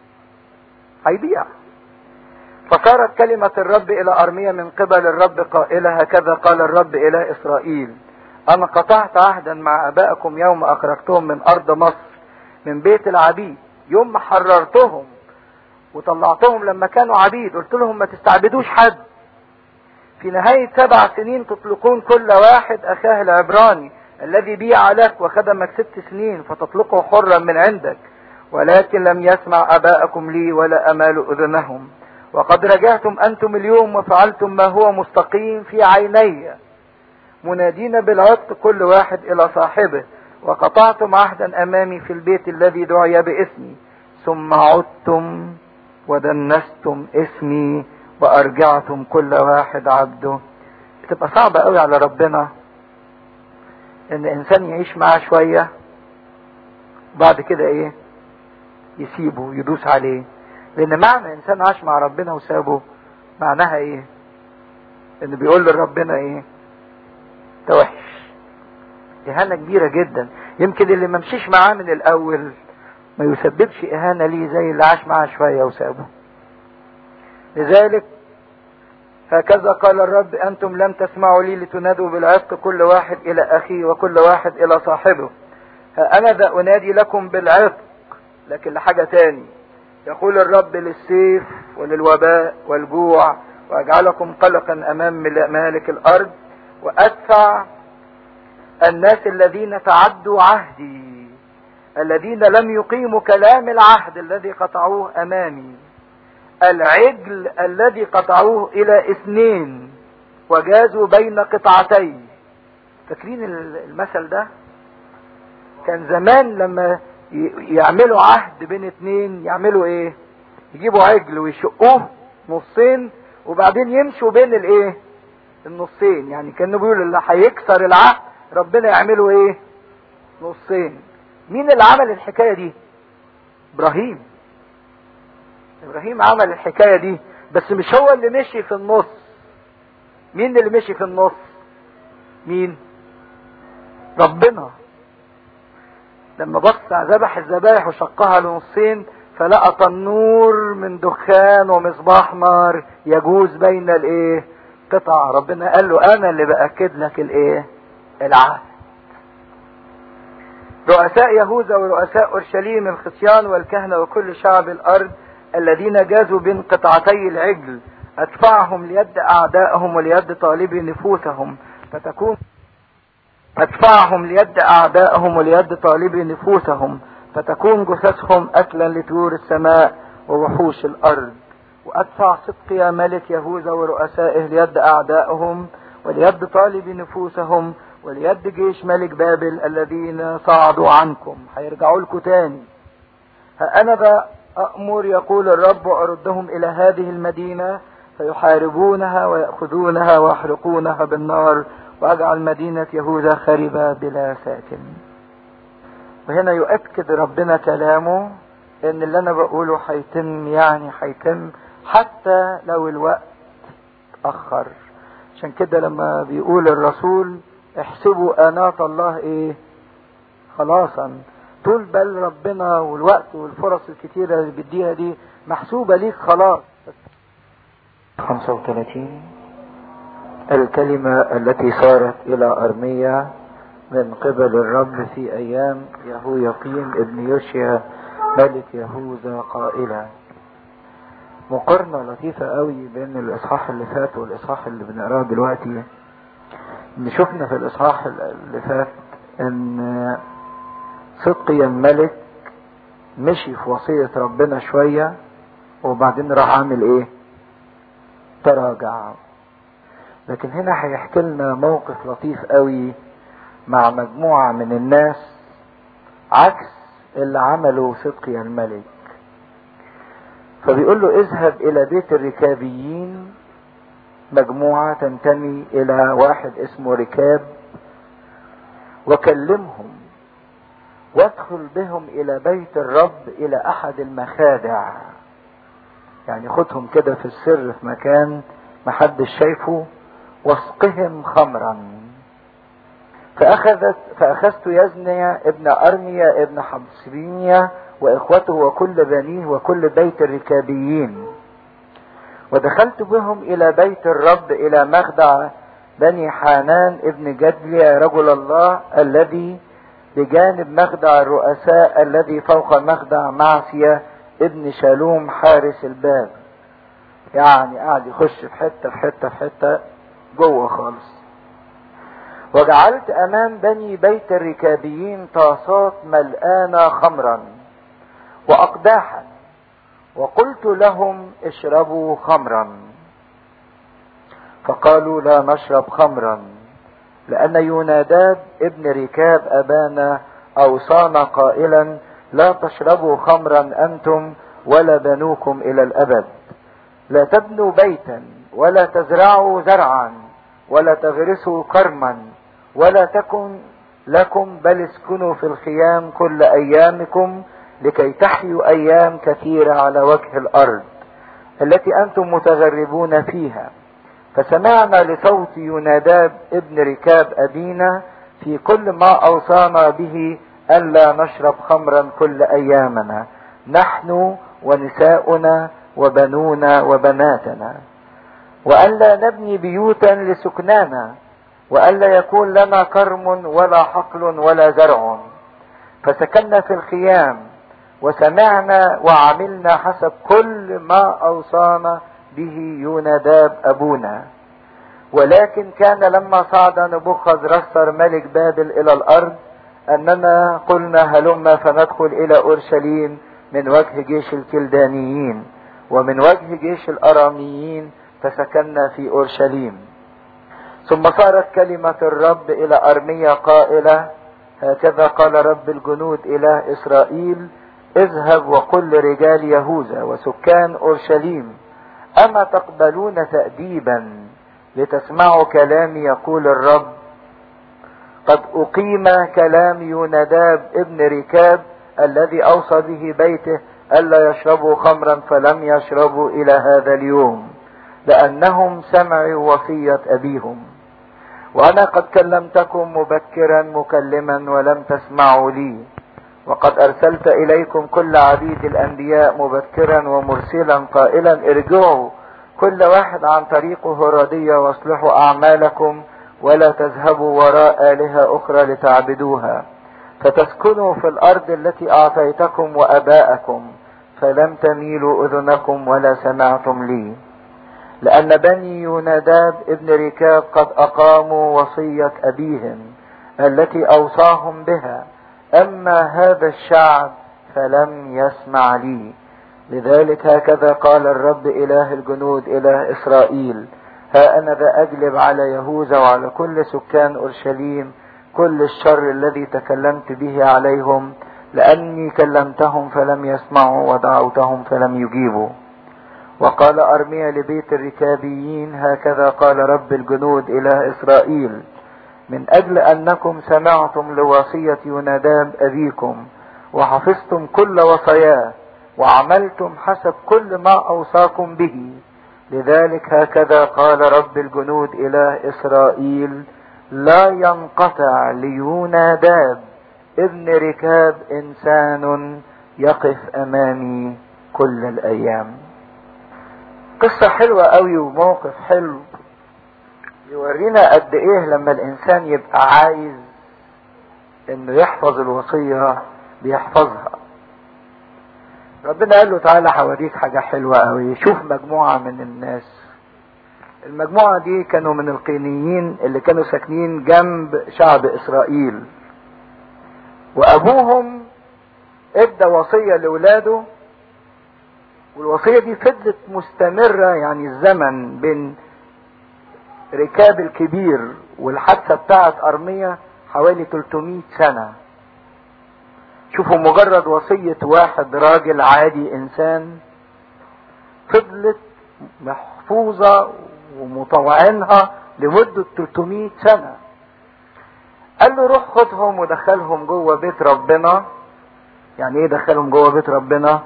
هيضيع فصارت كلمة الرب إلى أرمية من قبل الرب قائلة هكذا قال الرب إلى إسرائيل أنا قطعت عهدا مع أبائكم يوم أخرجتهم من أرض مصر من بيت العبيد يوم ما حررتهم وطلعتهم لما كانوا عبيد قلت لهم ما تستعبدوش حد في نهاية سبع سنين تطلقون كل واحد أخاه العبراني الذي بيع لك وخدمك ست سنين فتطلقه حرا من عندك ولكن لم يسمع أباءكم لي ولا أمال أذنهم وقد رجعتم أنتم اليوم وفعلتم ما هو مستقيم في عيني منادين بالعتق كل واحد إلى صاحبه وقطعتم عهدا أمامي في البيت الذي دعي باسمي ثم عدتم ودنستم اسمي وأرجعتم كل واحد عبده بتبقى صعبة قوي على ربنا ان انسان يعيش معاه شوية بعد كده ايه يسيبه يدوس عليه لان معنى انسان عاش مع ربنا وسابه معناها ايه ان بيقول لربنا ايه ده وحش اهانة كبيرة جدا يمكن اللي ما مشيش معاه من الاول ما يسببش اهانة ليه زي اللي عاش معاه شوية وسابه لذلك هكذا قال الرب أنتم لم تسمعوا لي لتنادوا بالعتق كل واحد إلى أخيه وكل واحد إلى صاحبه ها أنا ذا أنادي لكم بالعتق لكن لحاجة تاني يقول الرب للسيف وللوباء والجوع وأجعلكم قلقا أمام مالك الأرض وأدفع الناس الذين تعدوا عهدي الذين لم يقيموا كلام العهد الذي قطعوه أمامي العجل الذي قطعوه الى اثنين وجازوا بين قطعتين فاكرين المثل ده كان زمان لما يعملوا عهد بين اتنين يعملوا ايه يجيبوا عجل ويشقوه نصين وبعدين يمشوا بين الايه النصين يعني كانوا بيقولوا اللي هيكسر العهد ربنا يعمله ايه نصين مين اللي عمل الحكايه دي ابراهيم ابراهيم عمل الحكاية دي بس مش هو اللي مشي في النص مين اللي مشي في النص مين ربنا لما بص ذبح الذبائح وشقها لنصين فلقى تنور من دخان ومصباح نار يجوز بين الايه قطع ربنا قال له انا اللي باكد لك الايه العهد رؤساء يهوذا ورؤساء اورشليم الخصيان والكهنه وكل شعب الارض الذين جازوا بين قطعتي العجل ادفعهم ليد اعدائهم وليد طالبي نفوسهم فتكون ادفعهم ليد اعدائهم وليد طالبي نفوسهم فتكون جثثهم اكلا لطيور السماء ووحوش الارض وادفع صدقي ملك يهوذا ورؤسائه ليد اعدائهم وليد طالب نفوسهم وليد جيش ملك بابل الذين صعدوا عنكم هيرجعوا لكم تاني ها انا ذا أأمر يقول الرب وأردهم إلى هذه المدينة فيحاربونها ويأخذونها ويحرقونها بالنار وأجعل مدينة يهوذا خربة بلا ساكن وهنا يؤكد ربنا كلامه ان اللي انا بقوله هيتم يعني هيتم حتى لو الوقت اتأخر عشان كده لما بيقول الرسول احسبوا آنات الله ايه خلاصا طول بال ربنا والوقت والفرص الكتيرة اللي بيديها دي محسوبة ليك خلاص 35 الكلمة التي صارت إلى أرميا من قبل الرب في أيام يهو يقيم ابن يوشيا ملك يهوذا قائلا مقارنة لطيفة قوي بين الإصحاح اللي فات والإصحاح اللي بنقراه دلوقتي إن شفنا في الإصحاح اللي فات إن صدقيا الملك مشي في وصية ربنا شوية وبعدين راح عامل ايه تراجع لكن هنا هيحكي لنا موقف لطيف قوي مع مجموعة من الناس عكس اللي عمله صدقيا الملك فبيقول له اذهب الى بيت الركابيين مجموعة تنتمي الى واحد اسمه ركاب وكلمهم وادخل بهم الى بيت الرب الى احد المخادع يعني خدهم كده في السر في مكان محدش شايفه واسقهم خمرا فأخذت فأخذت يزنيا ابن أرميا ابن حبسبينيا وإخوته وكل بنيه وكل بيت الركابيين ودخلت بهم إلى بيت الرب إلى مخدع بني حانان ابن جدليا رجل الله الذي بجانب مخدع الرؤساء الذي فوق مخدع معسية ابن شالوم حارس الباب يعني قاعد يخش في حتة في حتة في حتة جوه خالص وجعلت امام بني بيت الركابيين طاسات ملآنة خمرا واقداحا وقلت لهم اشربوا خمرا فقالوا لا نشرب خمرا لان يوناداب ابن ركاب ابانا اوصانا قائلا لا تشربوا خمرا انتم ولا بنوكم الى الابد لا تبنوا بيتا ولا تزرعوا زرعا ولا تغرسوا كرما ولا تكن لكم بل اسكنوا في الخيام كل ايامكم لكي تحيوا ايام كثيره على وجه الارض التي انتم متغربون فيها فسمعنا لصوت يناداب ابن ركاب ابينا في كل ما اوصانا به الا نشرب خمرا كل ايامنا نحن ونساؤنا وبنونا وبناتنا والا نبني بيوتا لسكنانا والا يكون لنا كرم ولا حقل ولا زرع فسكننا في الخيام وسمعنا وعملنا حسب كل ما اوصانا به يوناداب ابونا ولكن كان لما صعد نبوخذ رسر ملك بابل الى الارض اننا قلنا هلم فندخل الى اورشليم من وجه جيش الكلدانيين ومن وجه جيش الاراميين فسكننا في اورشليم ثم صارت كلمة الرب الى ارميا قائلة هكذا قال رب الجنود اله اسرائيل اذهب وقل لرجال يهوذا وسكان اورشليم اما تقبلون تأديبا لتسمعوا كلامي يقول الرب قد اقيم كلام يوناداب ابن ركاب الذي اوصى به بيته الا يشربوا خمرا فلم يشربوا الى هذا اليوم لانهم سمعوا وصية ابيهم وانا قد كلمتكم مبكرا مكلما ولم تسمعوا لي وقد ارسلت اليكم كل عبيد الانبياء مبكرا ومرسلا قائلا ارجعوا كل واحد عن طريقه ردية واصلحوا اعمالكم ولا تذهبوا وراء الهة اخرى لتعبدوها فتسكنوا في الارض التي اعطيتكم واباءكم فلم تميلوا اذنكم ولا سمعتم لي لان بني يوناداب ابن ركاب قد اقاموا وصية ابيهم التي اوصاهم بها اما هذا الشعب فلم يسمع لي لذلك هكذا قال الرب اله الجنود اله اسرائيل ها انا ذا اجلب على يهوذا وعلى كل سكان اورشليم كل الشر الذي تكلمت به عليهم لاني كلمتهم فلم يسمعوا ودعوتهم فلم يجيبوا وقال ارميا لبيت الركابيين هكذا قال رب الجنود اله اسرائيل من اجل انكم سمعتم لوصية يوناداب ابيكم وحفظتم كل وصاياه وعملتم حسب كل ما اوصاكم به لذلك هكذا قال رب الجنود اله اسرائيل لا ينقطع ليوناداب ابن ركاب انسان يقف امامي كل الايام قصة حلوة قوي وموقف حلو يورينا قد ايه لما الانسان يبقى عايز انه يحفظ الوصية بيحفظها ربنا قال له تعالى هوريك حاجة حلوة قوي شوف مجموعة من الناس المجموعة دي كانوا من القينيين اللي كانوا ساكنين جنب شعب اسرائيل وابوهم ادى وصية لاولاده والوصية دي فضلت مستمرة يعني الزمن بين ركاب الكبير والحادثة بتاعت ارمية حوالي 300 سنة شوفوا مجرد وصية واحد راجل عادي انسان فضلت محفوظة ومطوعينها لمدة 300 سنة قال له روح خدهم ودخلهم جوه بيت ربنا يعني ايه دخلهم جوه بيت ربنا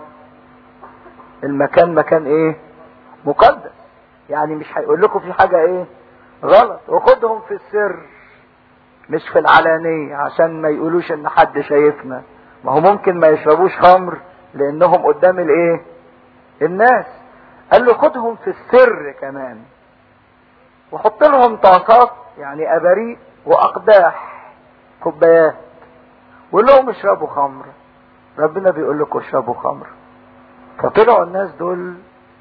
المكان مكان ايه مقدس يعني مش هيقول لكم في حاجة ايه غلط وخدهم في السر مش في العلانية عشان ما يقولوش ان حد شايفنا ما هو ممكن ما يشربوش خمر لانهم قدام الايه الناس قال له خدهم في السر كمان وحط لهم طاسات يعني اباريق واقداح كوبايات وقول لهم اشربوا خمر ربنا بيقول لكم اشربوا خمر فطلعوا الناس دول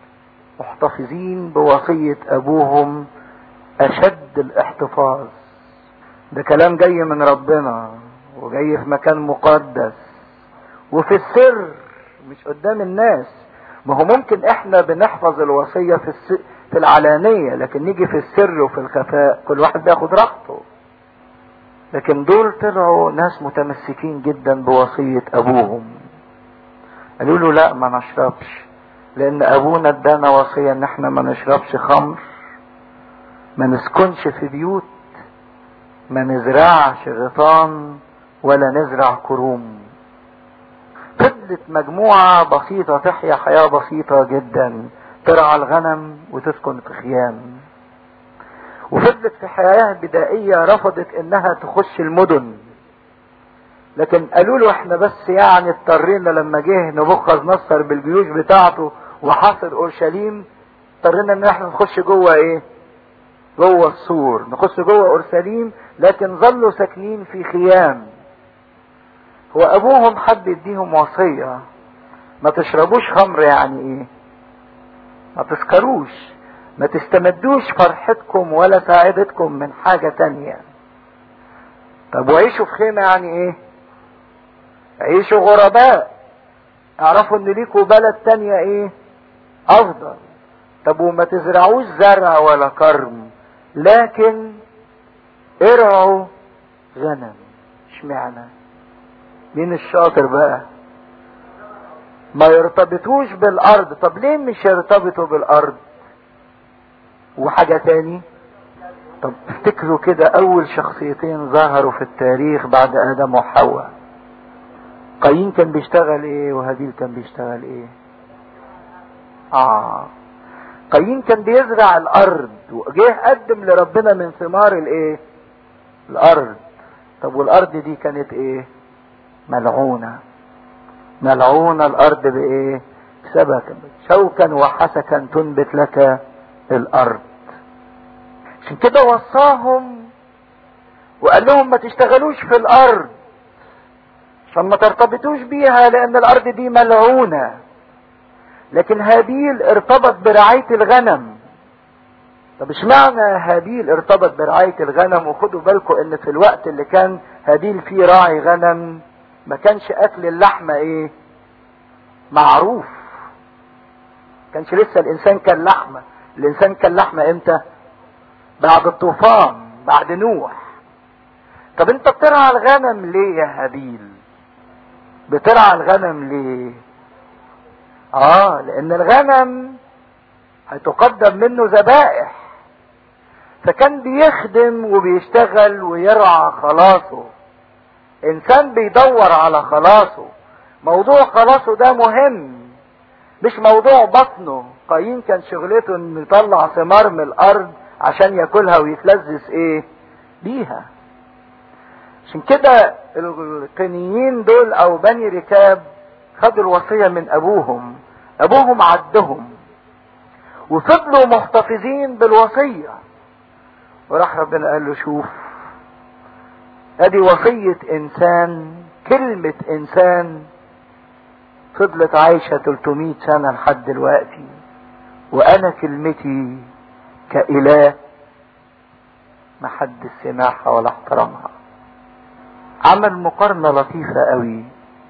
محتفظين بوصية ابوهم اشد الاحتفاظ ده كلام جاي من ربنا وجاي في مكان مقدس وفي السر مش قدام الناس ما هو ممكن احنا بنحفظ الوصية في الس... في العلانية لكن نيجي في السر وفي الخفاء كل واحد بياخد راحته لكن دول طلعوا ناس متمسكين جدا بوصية ابوهم قالوا له لا ما نشربش لان ابونا ادانا وصية ان احنا ما نشربش خمر ما نسكنش في بيوت ما نزرعش غيطان ولا نزرع كروم فضلت مجموعة بسيطة تحيا حياة بسيطة جدا ترعى الغنم وتسكن في خيام وفضلت في حياة بدائية رفضت انها تخش المدن لكن قالوا له احنا بس يعني اضطرينا لما جه نبوخذ نصر بالجيوش بتاعته وحاصر اورشليم اضطرينا ان احنا نخش جوه ايه جوه السور نخش جوه اورشليم لكن ظلوا ساكنين في خيام هو ابوهم حب يديهم وصية ما تشربوش خمر يعني ايه ما تسكروش ما تستمدوش فرحتكم ولا سعادتكم من حاجة تانية طب وعيشوا في خيمة يعني ايه عيشوا غرباء اعرفوا ان ليكوا بلد تانية ايه افضل طب وما تزرعوش زرع ولا كرم لكن ارعوا غنم اشمعنى مين الشاطر بقى ما يرتبطوش بالارض طب ليه مش يرتبطوا بالارض وحاجة تاني طب افتكروا كده اول شخصيتين ظهروا في التاريخ بعد ادم وحواء قايين كان بيشتغل ايه وهابيل كان بيشتغل ايه اه قايين كان بيزرع الارض وجه قدم لربنا من ثمار الايه الارض طب والارض دي كانت ايه ملعونة ملعونة الارض بايه سبكا شوكا وحسكا تنبت لك الارض عشان كده وصاهم وقال لهم ما تشتغلوش في الارض عشان ما ترتبطوش بيها لان الارض دي ملعونة لكن هابيل ارتبط برعاية الغنم طب اشمعنى هابيل ارتبط برعاية الغنم وخدوا بالكم ان في الوقت اللي كان هابيل فيه راعي غنم ما كانش اكل اللحمة ايه معروف كانش لسه الانسان كان لحمة الانسان كان لحمة امتى بعد الطوفان بعد نوح طب انت بترعى الغنم ليه يا هابيل بترعى الغنم ليه اه لان الغنم هتقدم منه ذبائح فكان بيخدم وبيشتغل ويرعى خلاصه انسان بيدور على خلاصه موضوع خلاصه ده مهم مش موضوع بطنه قايين كان شغلته انه يطلع ثمار من الارض عشان ياكلها ويتلذذ ايه بيها عشان كده القنيين دول او بني ركاب خدوا الوصية من ابوهم ابوهم عدهم وفضلوا محتفظين بالوصية وراح ربنا قال له شوف ادي وصية انسان كلمة انسان فضلت عايشة 300 سنة لحد دلوقتي وانا كلمتي كاله ما حد سمعها ولا احترمها عمل مقارنة لطيفة قوي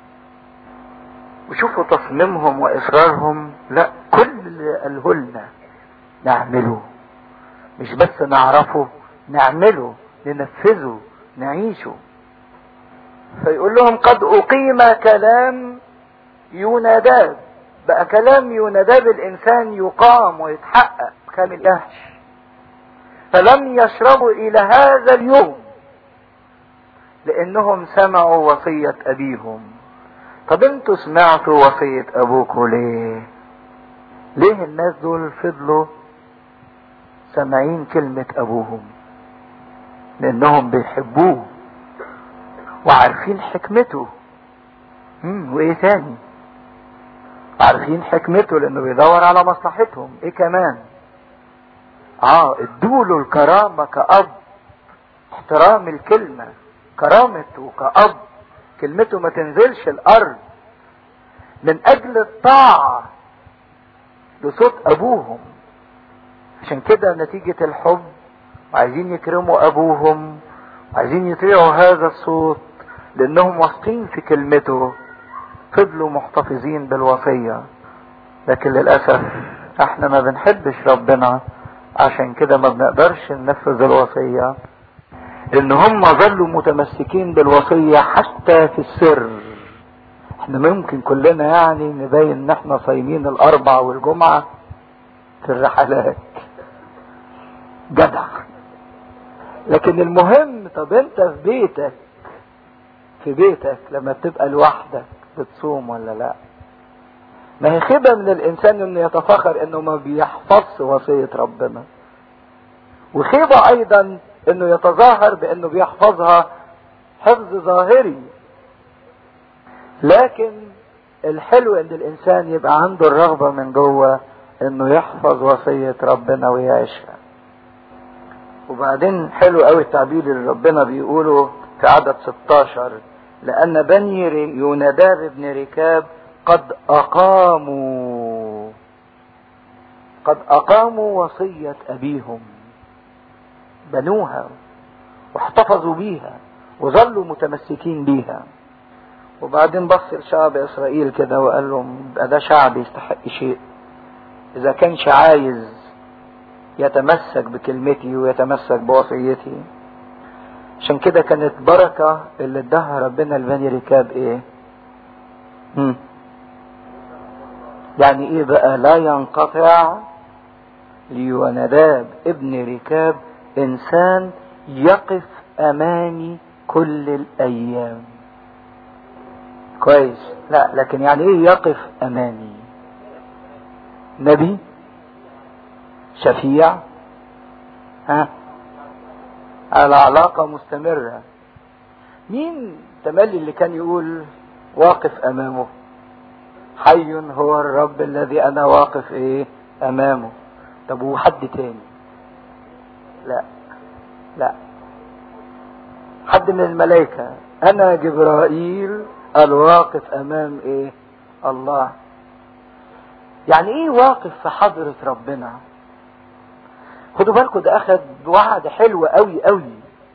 وشوفوا تصميمهم واصرارهم لا كل اللي قاله لنا نعمله مش بس نعرفه نعمله ننفذه نعيشه فيقول لهم قد اقيم كلام يوناداب بقى كلام يوناداب الانسان يقام ويتحقق كان اليهش فلم يشربوا الى هذا اليوم لانهم سمعوا وصية ابيهم طب انتوا سمعتوا وصية ابوكوا ليه ليه الناس دول فضلوا سامعين كلمة ابوهم لانهم بيحبوه وعارفين حكمته مم. وايه تاني عارفين حكمته لانه بيدور على مصلحتهم ايه كمان اه ادوله الكرامة كأب احترام الكلمة كرامته كأب كلمته ما تنزلش الارض من اجل الطاعة لصوت ابوهم عشان كده نتيجة الحب وعايزين يكرموا ابوهم وعايزين يطيعوا هذا الصوت لانهم واثقين في كلمته فضلوا محتفظين بالوصية لكن للأسف احنا ما بنحبش ربنا عشان كده ما بنقدرش ننفذ الوصية ان هم ظلوا متمسكين بالوصية حتى في السر احنا ممكن كلنا يعني نبين ان احنا صايمين الاربع والجمعة في الرحلات جدع لكن المهم طب انت في بيتك في بيتك لما بتبقى لوحدك بتصوم ولا لا ما هي خيبة من الانسان انه يتفخر انه ما بيحفظش وصية ربنا وخيبة ايضا انه يتظاهر بانه بيحفظها حفظ ظاهري لكن الحلو ان الانسان يبقى عنده الرغبة من جوه انه يحفظ وصية ربنا ويعيشها وبعدين حلو قوي التعبير اللي ربنا بيقوله في عدد 16 لأن بني يوناداب بن ركاب قد أقاموا قد أقاموا وصية أبيهم بنوها واحتفظوا بيها وظلوا متمسكين بيها وبعدين بص لشعب إسرائيل كده وقال لهم ده شعب يستحق شيء إذا كانش عايز يتمسك بكلمتي ويتمسك بوصيتي عشان كده كانت بركة اللي اداها ربنا لبني ركاب ايه مم. يعني ايه بقى لا ينقطع ليونداب ابن ركاب انسان يقف امامي كل الايام كويس لا لكن يعني ايه يقف امامي نبي شفيع ها العلاقة مستمرة مين تملي اللي كان يقول واقف امامه حي هو الرب الذي انا واقف ايه امامه طب وحد تاني لا لا حد من الملائكة انا جبرائيل الواقف امام ايه الله يعني ايه واقف في حضرة ربنا خدوا بالكم ده اخد وعد حلو قوي قوي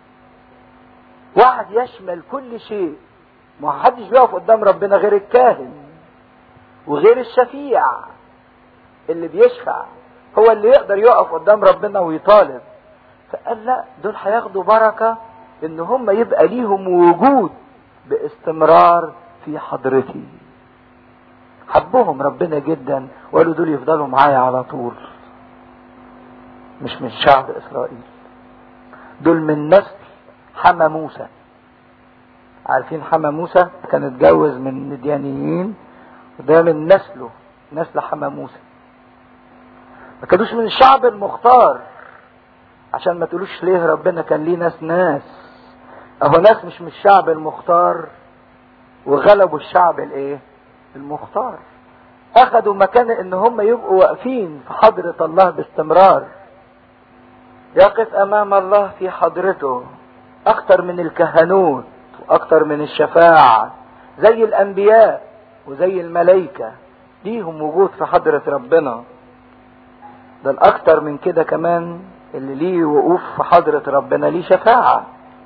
وعد يشمل كل شيء ما حدش بيقف قدام ربنا غير الكاهن وغير الشفيع اللي بيشفع هو اللي يقدر يقف قدام ربنا ويطالب فقال لا دول هياخدوا بركة ان هم يبقى ليهم وجود باستمرار في حضرتي حبهم ربنا جدا وقالوا دول يفضلوا معايا على طول مش من شعب اسرائيل دول من نسل حما موسى عارفين حما موسى كان اتجوز من مديانيين وده من نسله نسل حما موسى ما كانوش من الشعب المختار عشان ما تقولوش ليه ربنا كان ليه ناس ناس اهو ناس مش من الشعب المختار وغلبوا الشعب الايه المختار اخذوا مكان ان هم يبقوا واقفين في حضرة الله باستمرار يقف امام الله في حضرته اكتر من الكهنوت واكتر من الشفاعة زي الانبياء وزي الملائكة ليهم وجود في حضرة ربنا ده الاكتر من كده كمان اللي ليه وقوف في حضرة ربنا ليه شفاعة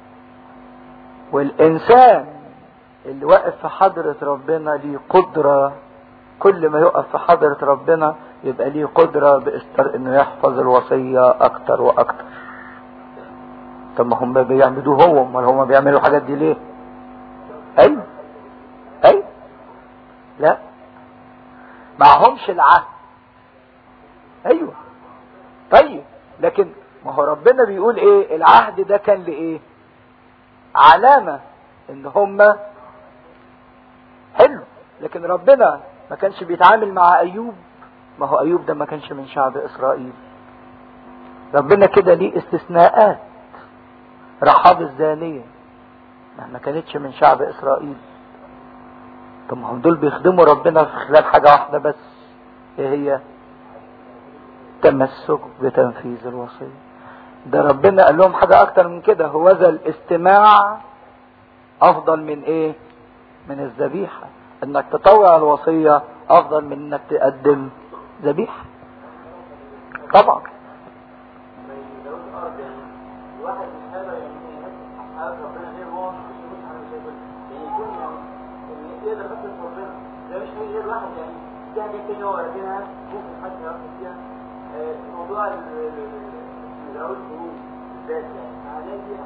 والانسان اللي واقف في حضرة ربنا ليه قدرة كل ما يقف في حضرة ربنا يبقى ليه قدرة باستر انه يحفظ الوصية اكتر واكتر طب ما هم بيعملوه هو امال هم بيعملوا الحاجات دي ليه ايوه ايوه لا معهمش العهد ايوه طيب لكن ما هو ربنا بيقول ايه العهد ده كان لايه علامة ان هم حلو لكن ربنا ما كانش بيتعامل مع ايوب ما هو ايوب ده ما كانش من شعب اسرائيل ربنا كده ليه استثناءات رحاب الزانية ما كانتش من شعب اسرائيل طب ما هم دول بيخدموا ربنا في خلال حاجة واحدة بس ايه هي تمسك بتنفيذ الوصية ده ربنا قال لهم حاجة اكتر من كده هو ذا الاستماع افضل من ايه من الذبيحة انك تطوع الوصية افضل من انك تقدم ذبيحة طبعا موضوع الزراوي الخروج بالذات يعني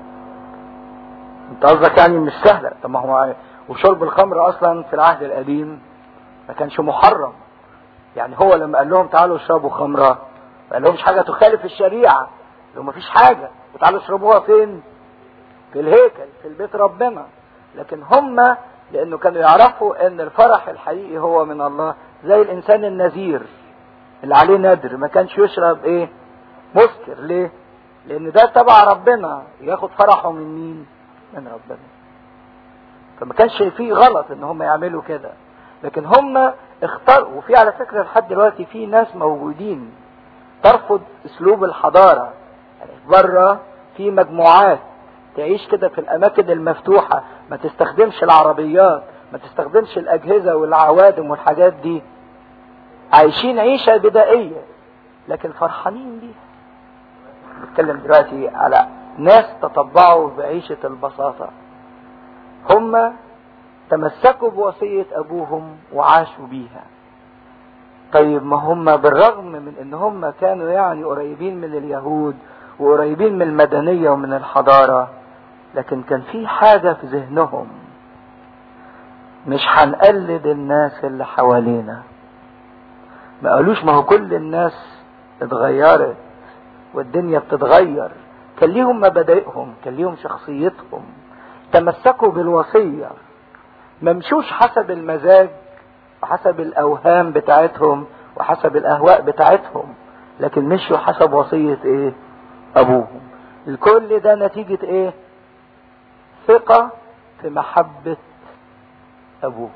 انت قصدك يعني مش سهلة طب ما هو وشرب الخمر اصلا في العهد القديم ما كانش محرم يعني هو لما قال لهم تعالوا اشربوا خمرة ما قال لهمش حاجة تخالف الشريعة لو ما فيش حاجة وتعالوا اشربوها فين في الهيكل في البيت ربنا لكن هم لانه كانوا يعرفوا ان الفرح الحقيقي هو من الله زي الانسان النذير اللي عليه ندر ما كانش يشرب ايه مسكر ليه لان ده تبع ربنا ياخد فرحه من مين من ربنا فما كانش فيه غلط ان هم يعملوا كده لكن هم اختاروا وفي على فكره لحد دلوقتي في ناس موجودين ترفض اسلوب الحضاره يعني بره في مجموعات تعيش كده في الاماكن المفتوحه ما تستخدمش العربيات ما تستخدمش الاجهزه والعوادم والحاجات دي عايشين عيشه بدائيه لكن فرحانين بيها بتكلم دلوقتي على ناس تطبعوا بعيشة البساطة هم تمسكوا بوصية أبوهم وعاشوا بيها طيب ما هم بالرغم من ان هم كانوا يعني قريبين من اليهود وقريبين من المدنية ومن الحضارة لكن كان في حاجة في ذهنهم مش هنقلد الناس اللي حوالينا ما قالوش ما هو كل الناس اتغيرت والدنيا بتتغير كان ليهم مبادئهم كان ليهم شخصيتهم تمسكوا بالوصية ما مشوش حسب المزاج وحسب الأوهام بتاعتهم وحسب الأهواء بتاعتهم لكن مشوا حسب وصية إيه أبوهم الكل ده نتيجة إيه ثقة في محبة أبوهم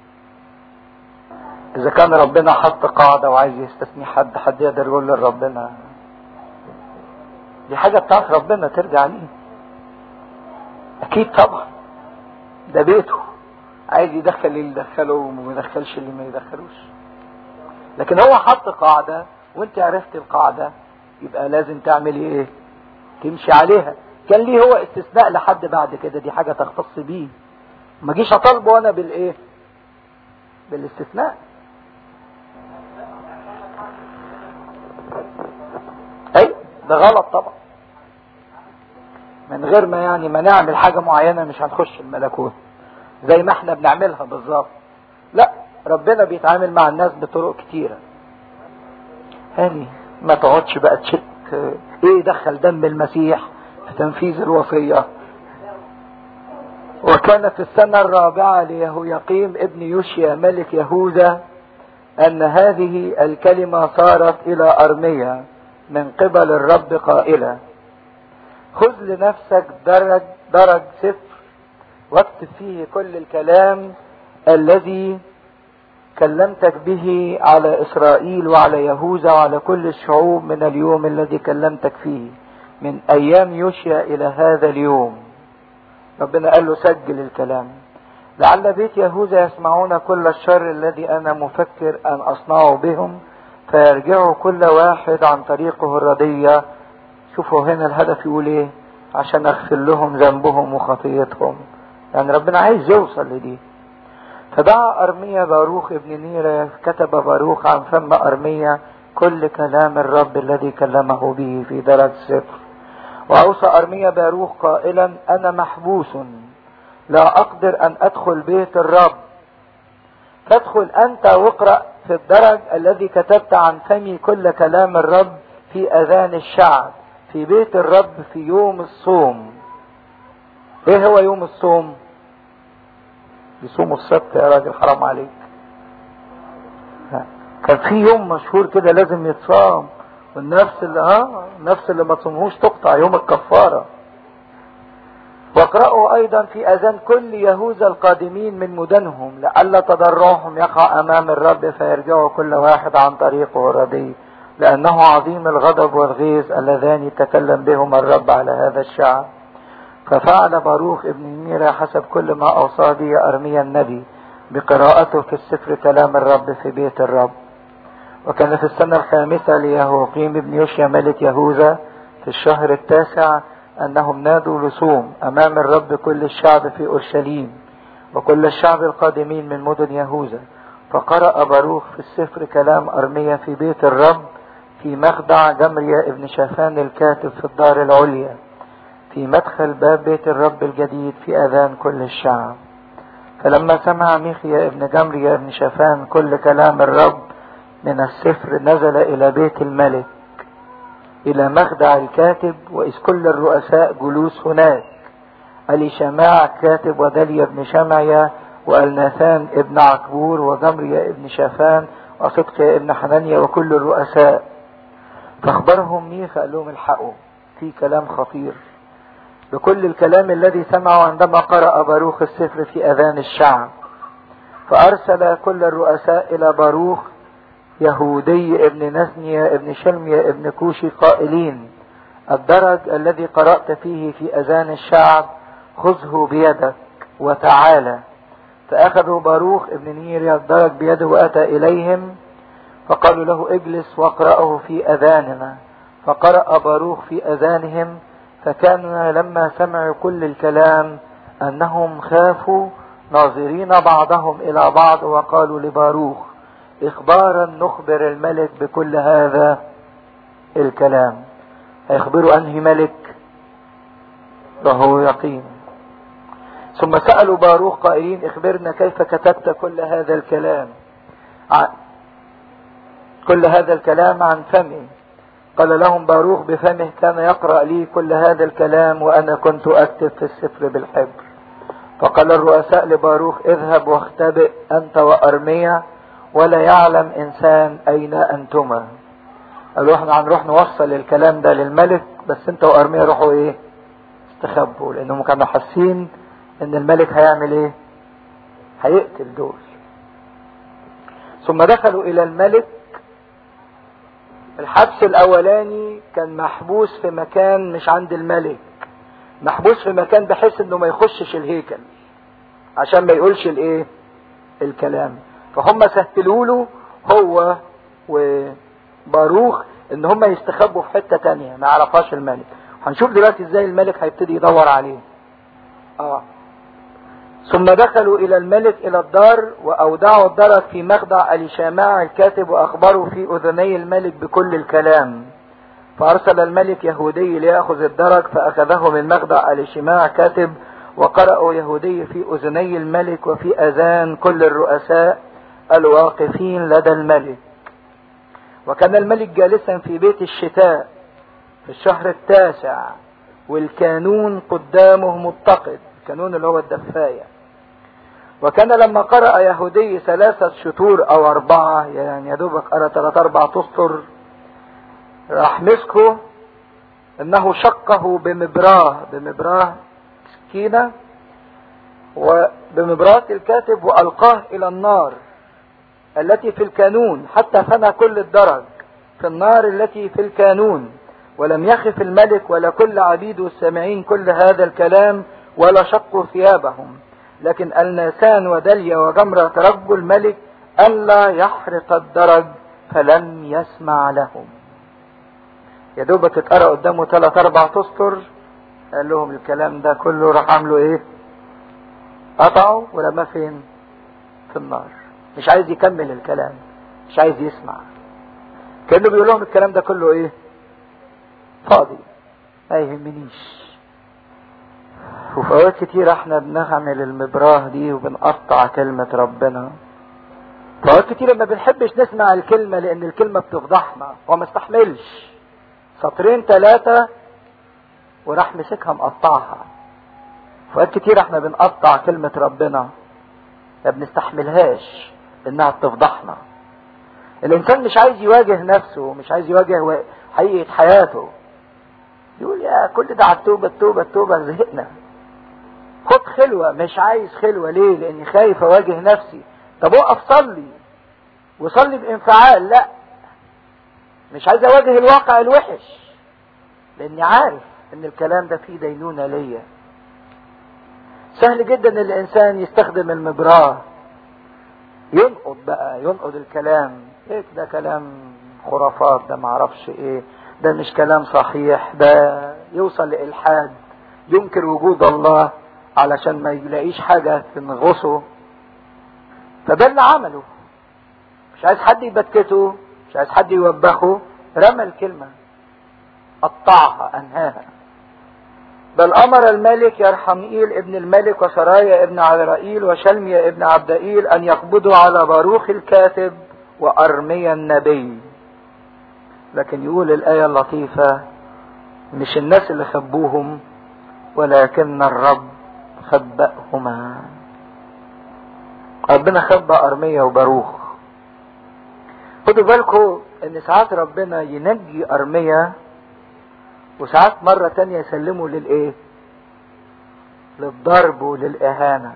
إذا كان ربنا حط قاعدة وعايز يستثني حد حد يقدر يقول لربنا دي حاجة بتاعت ربنا ترجع ليه أكيد طبعا ده بيته عايز يدخل اللي يدخله وما يدخلش اللي ما يدخلوش لكن هو حط قاعدة وانت عرفت القاعدة يبقى لازم تعملي ايه تمشي عليها كان ليه هو استثناء لحد بعد كده دي حاجة تختص بيه ما جيش اطالبه انا بالايه بالاستثناء اي ده غلط طبعا من غير ما يعني ما نعمل حاجة معينة مش هنخش الملكوت زي ما احنا بنعملها بالظبط لا ربنا بيتعامل مع الناس بطرق كتيرة هاني ما تقعدش بقى تشك ايه دخل دم المسيح في تنفيذ الوصية وكان في السنة الرابعة ليهويقيم ابن يوشيا ملك يهوذا أن هذه الكلمة صارت إلى أرميا من قبل الرب قائلة خذ لنفسك درج درج سفر واكتب فيه كل الكلام الذي كلمتك به على إسرائيل وعلى يهوذا وعلى كل الشعوب من اليوم الذي كلمتك فيه من أيام يوشيا إلى هذا اليوم ربنا قال له سجل الكلام لعل بيت يهوذا يسمعون كل الشر الذي أنا مفكر أن أصنعه بهم فيرجعوا كل واحد عن طريقه الردية شوفوا هنا الهدف يقول ايه عشان اغفر لهم ذنبهم وخطيتهم يعني ربنا عايز يوصل لدي فدعا أرميا باروخ ابن نيرة كتب باروخ عن فم أرميا كل كلام الرب الذي كلمه به في درج سفر وأوصى أرميا باروخ قائلا أنا محبوس لا أقدر أن أدخل بيت الرب فادخل أنت واقرأ في الدرج الذي كتبت عن فمي كل كلام الرب في أذان الشعب في بيت الرب في يوم الصوم ايه هو يوم الصوم يصوموا السبت يا راجل حرام عليك كان في يوم مشهور كده لازم يتصام والنفس اللي ها النفس اللي ما تصومهوش تقطع يوم الكفاره واقرأوا أيضا في أذان كل يهوذا القادمين من مدنهم لئلا تضرعهم يقع أمام الرب فيرجعوا كل واحد عن طريقه الردي لأنه عظيم الغضب والغيظ اللذان يتكلم بهما الرب على هذا الشعب ففعل باروخ ابن ميرا حسب كل ما أوصى به أرميا النبي بقراءته في السفر كلام الرب في بيت الرب وكان في السنة الخامسة ليهوقيم ابن يوشيا ملك يهوذا في الشهر التاسع أنهم نادوا لصوم أمام الرب كل الشعب في أورشليم وكل الشعب القادمين من مدن يهوذا فقرأ باروخ في السفر كلام أرميا في بيت الرب في مخدع جمريا ابن شافان الكاتب في الدار العليا في مدخل باب بيت الرب الجديد في أذان كل الشعب فلما سمع ميخيا ابن جمريا ابن شافان كل كلام الرب من السفر نزل إلى بيت الملك إلى مخدع الكاتب وإذ كل الرؤساء جلوس هناك ألي شماع كاتب ودليا بن شمعيا والناثان ابن عكبور وجمريا ابن شافان وصدقيا ابن حنانيا وكل الرؤساء فاخبرهم ميخا قال لهم الحقوا في كلام خطير بكل الكلام الذي سمعه عندما قرأ باروخ السفر في أذان الشعب فأرسل كل الرؤساء إلى باروخ يهودي ابن نثنيا ابن شلميا ابن كوشي قائلين الدرج الذي قرأت فيه في أذان الشعب خذه بيدك وتعالى فأخذوا باروخ ابن نيريا الدرج بيده وأتى إليهم فقالوا له اجلس واقرأه في أذاننا فقرأ باروخ في أذانهم فكان لما سمعوا كل الكلام أنهم خافوا ناظرين بعضهم إلى بعض وقالوا لباروخ إخبارا نخبر الملك بكل هذا الكلام هيخبروا أنهي ملك وهو يقين ثم سألوا باروخ قائلين اخبرنا كيف كتبت كل هذا الكلام كل هذا الكلام عن فمه قال لهم باروخ بفمه كان يقرأ لي كل هذا الكلام وأنا كنت أكتب في السفر بالحبر فقال الرؤساء لباروخ اذهب واختبئ أنت وأرميا ولا يعلم إنسان أين أنتما قالوا احنا هنروح نوصل الكلام ده للملك بس انت وأرميا روحوا ايه استخبوا لأنهم كانوا حاسين ان الملك هيعمل ايه هيقتل دول ثم دخلوا الى الملك الحبس الاولاني كان محبوس في مكان مش عند الملك محبوس في مكان بحيث انه ما يخشش الهيكل عشان ما يقولش الايه الكلام فهم سهلوا له هو وباروخ ان هم يستخبوا في حته تانية ما يعرفهاش الملك هنشوف دلوقتي ازاي الملك هيبتدي يدور عليه اه ثم دخلوا الى الملك الى الدار واودعوا الدرج في مخدع اليشامع الكاتب واخبروا في اذني الملك بكل الكلام فارسل الملك يهودي ليأخذ الدرج فاخذه من مخدع اليشامع كاتب وقرأوا يهودي في اذني الملك وفي اذان كل الرؤساء الواقفين لدى الملك وكان الملك جالسا في بيت الشتاء في الشهر التاسع والكانون قدامه متقد الكانون اللي هو الدفاية وكان لما قرأ يهودي ثلاثة شطور أو أربعة يعني يا دوبك قرأ ثلاثة أربع أسطر راح مسكه إنه شقه بمبراه بمبراه سكينة وبمبراه الكاتب وألقاه إلى النار التي في الكانون حتى فنى كل الدرج في النار التي في الكانون ولم يخف الملك ولا كل عبيده السامعين كل هذا الكلام ولا شقوا ثيابهم لكن الناسان ودليا وجمرة ترجوا الملك ألا يحرق الدرج فلم يسمع لهم يا دوبك اتقرا قدامه ثلاث اربع اسطر قال لهم الكلام ده كله راح عامله ايه قطعوا ولما فين في النار مش عايز يكمل الكلام مش عايز يسمع كانه بيقول لهم الكلام ده كله ايه فاضي ما يهمنيش وفي اوقات كتير احنا بنعمل المبراه دي وبنقطع كلمة ربنا في اوقات كتير ما بنحبش نسمع الكلمة لان الكلمة بتفضحنا هو ما استحملش سطرين ثلاثة وراح مسكها مقطعها فوقت كتير احنا بنقطع كلمة ربنا ما بنستحملهاش انها بتفضحنا الانسان مش عايز يواجه نفسه مش عايز يواجه حقيقة حياته يقول يا كل ده على التوبة التوبة التوبة زهقنا خد خلوة مش عايز خلوة ليه لاني خايف اواجه نفسي طب اقف صلي وصلي بانفعال لا مش عايز اواجه الواقع الوحش لاني عارف ان الكلام ده فيه دينونة ليا سهل جدا ان الانسان يستخدم المبراه ينقض بقى ينقض الكلام ايه ده كلام خرافات ده معرفش ايه ده مش كلام صحيح ده يوصل لإلحاد ينكر وجود الله علشان ما يلاقيش حاجة تنغصه فده اللي عمله مش عايز حد يبكته مش عايز حد يوبخه رمى الكلمة قطعها أنهاها بل أمر الملك يرحمئيل ابن الملك وسرايا ابن عذرائيل وشلميا ابن عبدائيل أن يقبضوا على باروخ الكاتب وأرميا النبي لكن يقول الآية اللطيفة مش الناس اللي خبوهم ولكن الرب خبأهما ربنا خبأ أرميا وباروخ خدوا بالكم ان ساعات ربنا ينجي أرميا وساعات مرة تانية يسلمه للايه للضرب وللإهانة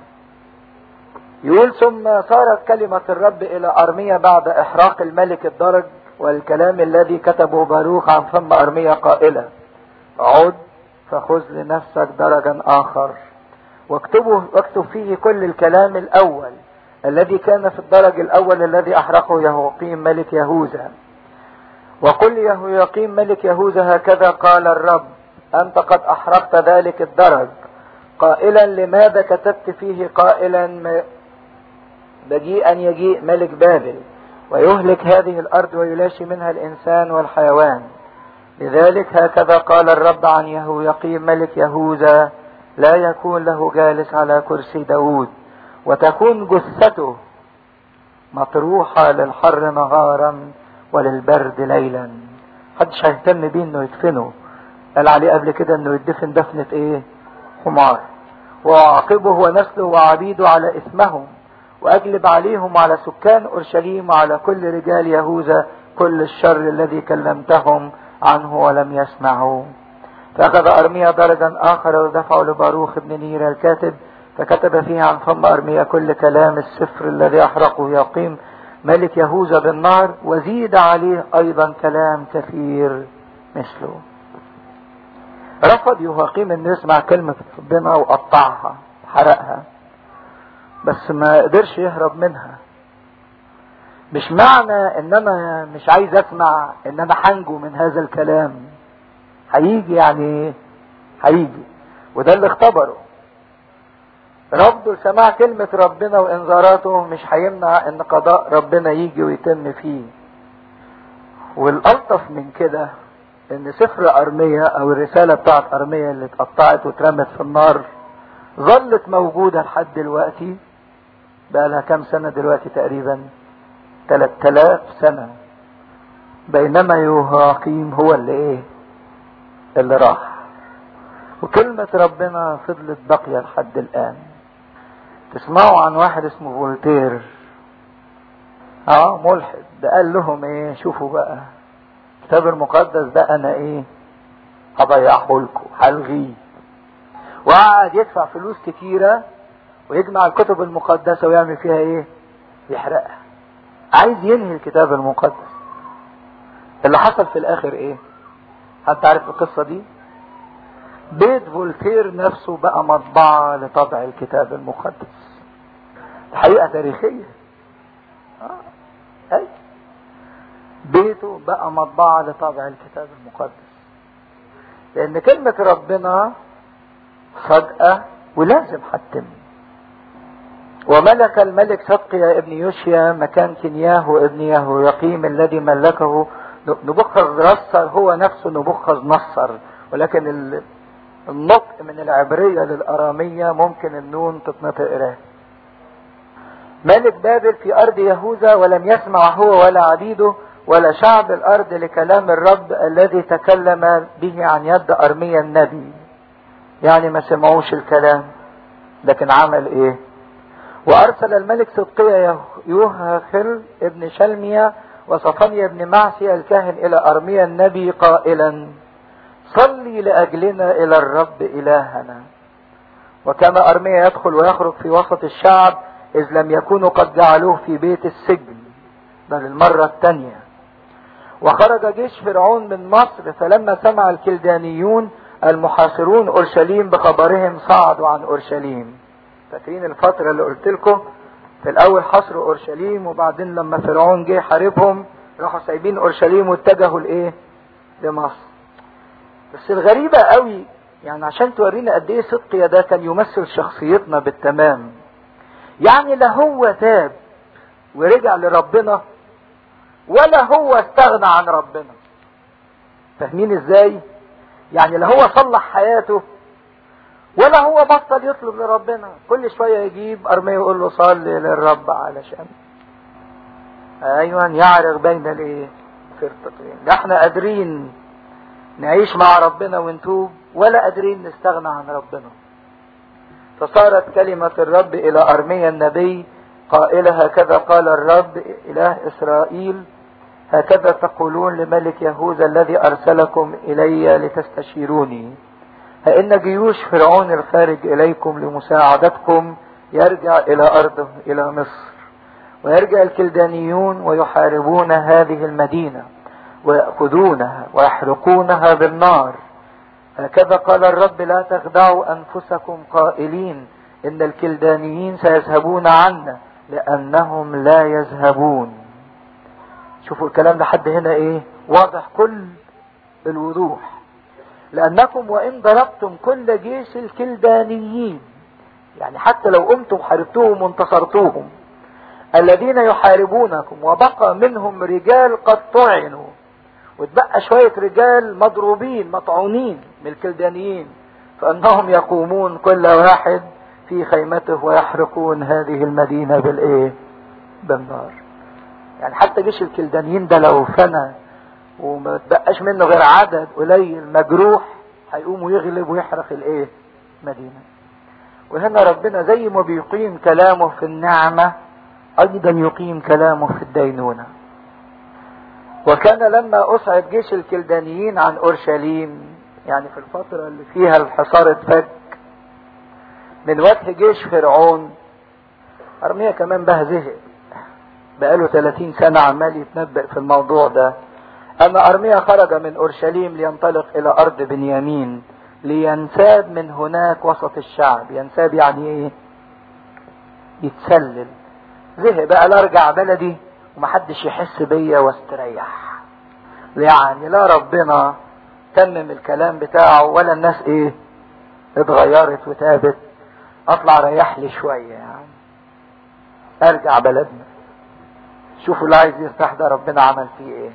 يقول ثم صارت كلمة الرب إلى أرميا بعد إحراق الملك الدرج والكلام الذي كتبه باروخ عن فم أرميا قائلا عد فخذ لنفسك درجا آخر واكتبه واكتب فيه كل الكلام الأول الذي كان في الدرج الأول الذي أحرقه يهوقيم ملك يهوذا وقل يهويقيم ملك يهوذا هكذا قال الرب أنت قد أحرقت ذلك الدرج قائلا لماذا كتبت فيه قائلا بجيئا يجيء ملك بابل ويهلك هذه الأرض ويلاشي منها الإنسان والحيوان لذلك هكذا قال الرب عن يهويقيم ملك يهوذا لا يكون له جالس على كرسي داود وتكون جثته مطروحة للحر نهارا وللبرد ليلا محدش هيهتم بيه انه يدفنه قال عليه قبل كده انه يدفن دفنة ايه حمار واعاقبه ونسله وعبيده على اسمهم واجلب عليهم على سكان اورشليم وعلى كل رجال يهوذا كل الشر الذي كلمتهم عنه ولم يسمعوا فاخذ ارميا درجا اخر ودفعه لباروخ بن نير الكاتب فكتب فيه عن فم ارميا كل كلام السفر الذي احرقه يقيم ملك يهوذا بالنار وزيد عليه ايضا كلام كثير مثله رفض يهاقيم انه يسمع كلمة ربنا وقطعها حرقها بس ما قدرش يهرب منها مش معنى ان انا مش عايز اسمع ان انا هنجو من هذا الكلام هيجي يعني هيجي وده اللي اختبره رفضه لسماع كلمة ربنا وانذاراته مش هيمنع ان قضاء ربنا يجي ويتم فيه والالطف من كده ان سفر ارميا او الرسالة بتاعت ارميا اللي اتقطعت واترمت في النار ظلت موجودة لحد دلوقتي بقى لها كام سنة دلوقتي تقريبا 3000 سنة بينما يهاقيم هو اللي ايه اللي راح وكلمة ربنا فضلت باقية لحد الآن تسمعوا عن واحد اسمه فولتير اه ملحد ده قال لهم ايه شوفوا بقى الكتاب المقدس ده انا ايه هضيعه لكم هلغيه وقعد يدفع فلوس كتيرة ويجمع الكتب المقدسة ويعمل فيها ايه يحرقها عايز ينهي الكتاب المقدس اللي حصل في الاخر ايه حد عارف القصة دي بيت فولتير نفسه بقى مطبعة لطبع الكتاب المقدس حقيقة تاريخية آه. أي بيته بقى مطبعة لطبع الكتاب المقدس لأن كلمة ربنا صدقة ولازم هتتم وملك الملك صدقيا ابن يوشيا مكان كنياه ابن يهويقيم الذي ملكه نبوخذ نصر هو نفسه نبوخذ نصر ولكن النطق من العبرية للأرامية ممكن النون تتنطق إليه ملك بابل في أرض يهوذا ولم يسمع هو ولا عبيده ولا شعب الأرض لكلام الرب الذي تكلم به عن يد أرميا النبي يعني ما سمعوش الكلام لكن عمل ايه وارسل الملك صدقية يوهخل ابن شلمية وصفانيا بن معسي الكاهن الى ارميا النبي قائلا صلي لاجلنا الى الرب الهنا وكما ارميا يدخل ويخرج في وسط الشعب اذ لم يكونوا قد جعلوه في بيت السجن ده للمرة الثانية وخرج جيش فرعون من مصر فلما سمع الكلدانيون المحاصرون اورشليم بخبرهم صعدوا عن اورشليم فاكرين الفترة اللي قلت لكم في الاول حصروا اورشليم وبعدين لما فرعون جه حاربهم راحوا سايبين اورشليم واتجهوا لايه لمصر بس الغريبة قوي يعني عشان تورينا قد ايه صدقيا ده كان يمثل شخصيتنا بالتمام يعني لا هو تاب ورجع لربنا ولا هو استغنى عن ربنا فاهمين ازاي يعني لا هو صلح حياته ولا هو بطل يطلب لربنا كل شوية يجيب ارميه يقول له صلي للرب علشان ايوه يعرغ بين الايه فرقتين ده احنا قادرين نعيش مع ربنا ونتوب ولا قادرين نستغنى عن ربنا فصارت كلمة الرب إلى أرميا النبي قائلة هكذا قال الرب إله إسرائيل هكذا تقولون لملك يهوذا الذي أرسلكم إلي لتستشيروني فإن جيوش فرعون الخارج إليكم لمساعدتكم يرجع إلى أرضه إلى مصر ويرجع الكلدانيون ويحاربون هذه المدينة ويأخذونها ويحرقونها بالنار هكذا قال الرب لا تخدعوا أنفسكم قائلين إن الكلدانيين سيذهبون عنا لأنهم لا يذهبون شوفوا الكلام لحد هنا إيه واضح كل الوضوح لأنكم وإن ضربتم كل جيش الكلدانيين يعني حتى لو قمتم حاربتوهم وانتصرتوهم الذين يحاربونكم وبقى منهم رجال قد طعنوا وتبقى شوية رجال مضروبين مطعونين من الكلدانيين فانهم يقومون كل واحد في خيمته ويحرقون هذه المدينة بالايه بالنار يعني حتى جيش الكلدانيين ده لو فنى وما تبقاش منه غير عدد قليل مجروح هيقوم ويغلب ويحرق الايه مدينة وهنا ربنا زي ما بيقيم كلامه في النعمة ايضا يقيم كلامه في الدينونه وكان لما أصعد جيش الكلدانيين عن أورشليم يعني في الفترة اللي فيها الحصار اتفك من وجه جيش فرعون أرميا كمان بقى زهق بقاله 30 سنة عمال يتنبأ في الموضوع ده أن أرميا خرج من أورشليم لينطلق إلى أرض بنيامين لينساب من هناك وسط الشعب ينساب يعني إيه يتسلل زهق بقى لا ارجع بلدي ومحدش يحس بيا واستريح يعني لا ربنا تمم الكلام بتاعه ولا الناس ايه اتغيرت وتابت اطلع ريح لي شوية يعني ارجع بلدنا شوفوا اللي عايز يرتاح ده ربنا عمل فيه ايه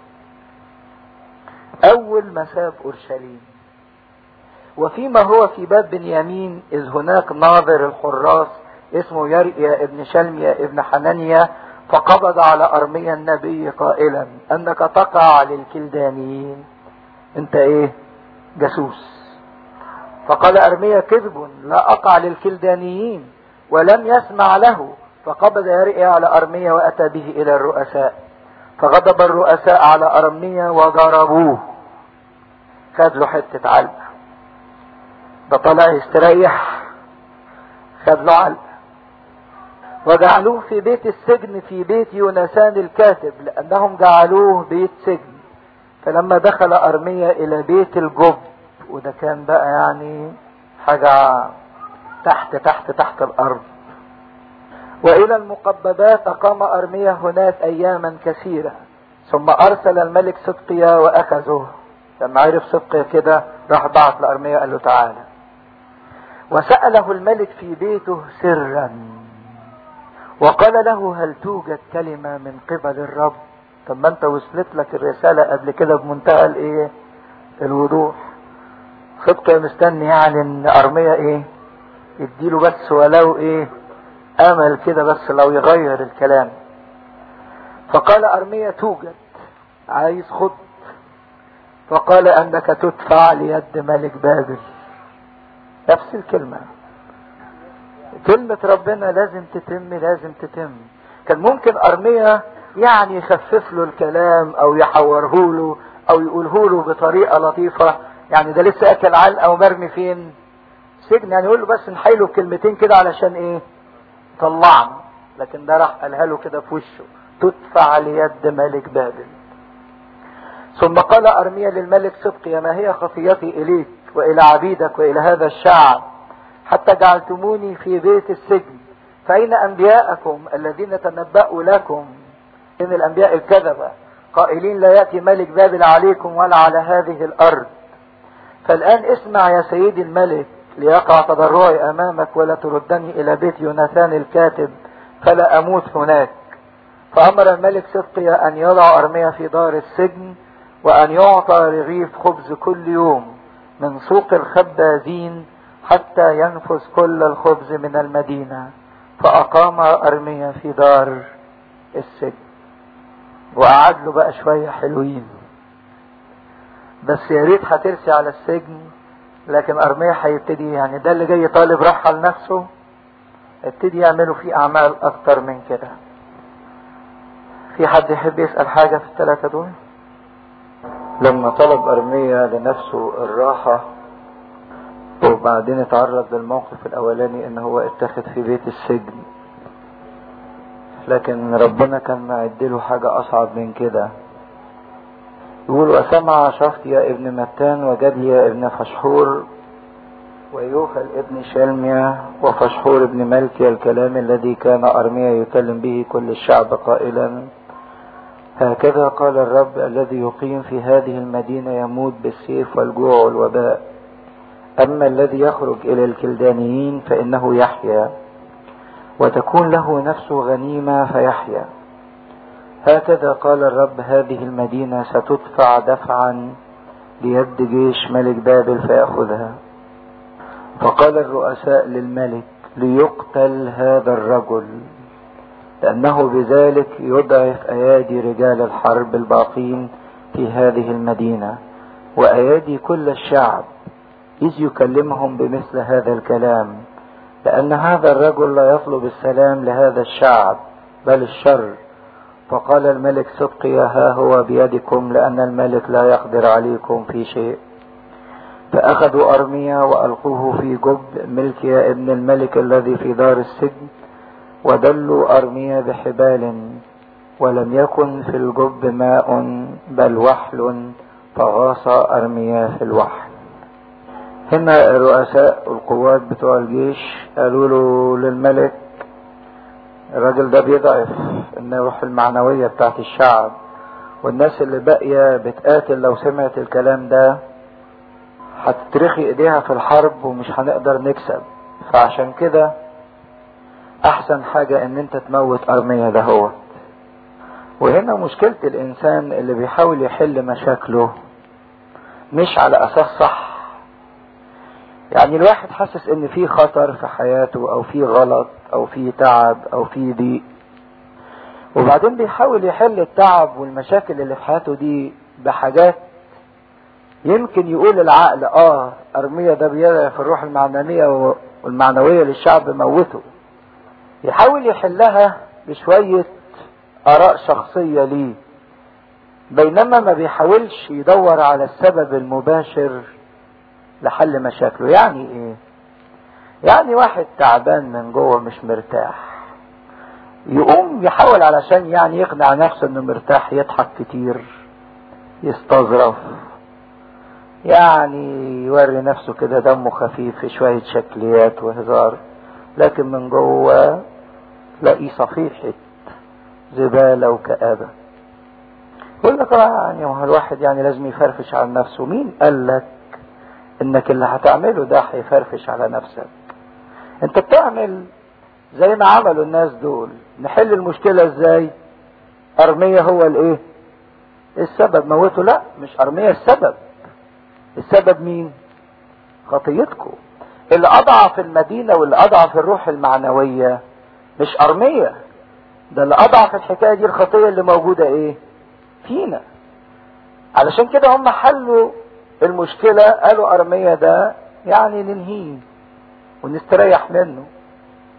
اول ما ساب اورشليم وفيما هو في باب بنيامين اذ هناك ناظر الحراس اسمه يرئيا ابن شلميا ابن حنانيا فقبض على أرميا النبي قائلا أنك تقع للكلدانيين أنت إيه جاسوس فقال أرميا كذب لا أقع للكلدانيين ولم يسمع له فقبض يرئي على أرميا وأتى به إلى الرؤساء فغضب الرؤساء على أرميا وضربوه خد له حتة علقة ده طلع يستريح خد له علقة وجعلوه في بيت السجن في بيت يونسان الكاتب لأنهم جعلوه بيت سجن فلما دخل أرميا إلى بيت الجب وده كان بقى يعني حاجة تحت تحت تحت الأرض وإلى المقببات أقام أرميا هناك أياما كثيرة ثم أرسل الملك صدقيا وأخذه لما عرف صدقيا كده راح بعت لأرميا قال له تعالى وسأله الملك في بيته سرا وقال له هل توجد كلمة من قبل الرب طب ما انت وصلت لك الرسالة قبل كده بمنتهى الايه الوضوح صدق مستني يعني ان ارمية ايه يديله بس ولو ايه امل كده بس لو يغير الكلام فقال ارمية توجد عايز خد فقال انك تدفع ليد ملك بابل نفس الكلمة كلمة ربنا لازم تتم لازم تتم كان ممكن أرمية يعني يخفف له الكلام أو يحوره له أو يقوله له بطريقة لطيفة يعني ده لسه أكل علقة ومرمي فين؟ سجن يعني يقول له بس نحيله بكلمتين كده علشان إيه؟ طلعنا لكن ده راح قالها له كده في وشه تدفع ليد ملك بابل ثم قال أرميا للملك صدقي ما هي خطيتي إليك وإلى عبيدك وإلى هذا الشعب حتى جعلتموني في بيت السجن فأين أنبياءكم الذين تنبأوا لكم إن الأنبياء الكذبة قائلين لا يأتي ملك بابل عليكم ولا على هذه الأرض فالآن اسمع يا سيدي الملك ليقع تضرعي أمامك ولا تردني إلى بيت يوناثان الكاتب فلا أموت هناك فأمر الملك صدقيا أن يضع أرميا في دار السجن وأن يعطى رغيف خبز كل يوم من سوق الخبازين حتى ينفذ كل الخبز من المدينة فأقام أرميا في دار السجن وقعد له بقى شوية حلوين بس يا ريت هترسي على السجن لكن أرميا هيبتدي يعني ده اللي جاي طالب راحة لنفسه ابتدي يعملوا فيه أعمال أكتر من كده في حد يحب يسأل حاجة في الثلاثة دول لما طلب أرميا لنفسه الراحة وبعدين اتعرض للموقف الأولاني إن هو اتخذ في بيت السجن لكن ربنا كان معدله حاجة أصعب من كده يقول وسمع شفتيا ابن متان وجديا ابن فشحور ويوخل ابن شلميا وفشحور ابن ملكيا الكلام الذي كان أرميا يكلم به كل الشعب قائلا هكذا قال الرب الذي يقيم في هذه المدينة يموت بالسيف والجوع والوباء أما الذي يخرج إلى الكلدانيين فإنه يحيا وتكون له نفسه غنيمة فيحيا هكذا قال الرب هذه المدينة ستدفع دفعا ليد جيش ملك بابل فيأخذها فقال الرؤساء للملك ليقتل هذا الرجل لأنه بذلك يضعف أيادي رجال الحرب الباقين في هذه المدينة وأيادي كل الشعب إذ يكلمهم بمثل هذا الكلام لأن هذا الرجل لا يطلب السلام لهذا الشعب بل الشر فقال الملك صدقي ها هو بيدكم لأن الملك لا يقدر عليكم في شيء فأخذوا أرميا وألقوه في جب ملكيا ابن الملك الذي في دار السجن ودلوا أرميا بحبال ولم يكن في الجب ماء بل وحل فغاص أرميا في الوحل هنا رؤساء القوات بتوع الجيش قالوا له للملك الراجل ده بيضعف الروح المعنوية بتاعت الشعب والناس اللي باقية بتقاتل لو سمعت الكلام ده هتترخي ايديها في الحرب ومش هنقدر نكسب فعشان كده احسن حاجة ان انت تموت ارمية ده هو وهنا مشكلة الانسان اللي بيحاول يحل مشاكله مش على اساس صح يعني الواحد حاسس ان في خطر في حياته او في غلط او في تعب او في ضيق وبعدين بيحاول يحل التعب والمشاكل اللي في حياته دي بحاجات يمكن يقول العقل اه ارمية ده بيضعف الروح المعنوية والمعنوية للشعب موته يحاول يحلها بشوية اراء شخصية ليه بينما ما بيحاولش يدور على السبب المباشر لحل مشاكله يعني ايه يعني واحد تعبان من جوه مش مرتاح يقوم يحاول علشان يعني يقنع نفسه انه مرتاح يضحك كتير يستظرف يعني يوري نفسه كده دمه خفيف في شوية شكليات وهزار لكن من جوه تلاقيه صفيحة زبالة وكآبة يقول لك يعني ما الواحد يعني لازم يفرفش على نفسه مين قال لك انك اللي هتعمله ده هيفرفش على نفسك انت بتعمل زي ما عملوا الناس دول نحل المشكلة ازاي ارمية هو الايه السبب موته لا مش ارمية السبب السبب مين خطيتكم اللي اضعف المدينة واللي اضعف الروح المعنوية مش ارمية ده اللي اضعف الحكاية دي الخطية اللي موجودة ايه فينا علشان كده هم حلوا المشكلة قالوا ارمية ده يعني ننهيه ونستريح منه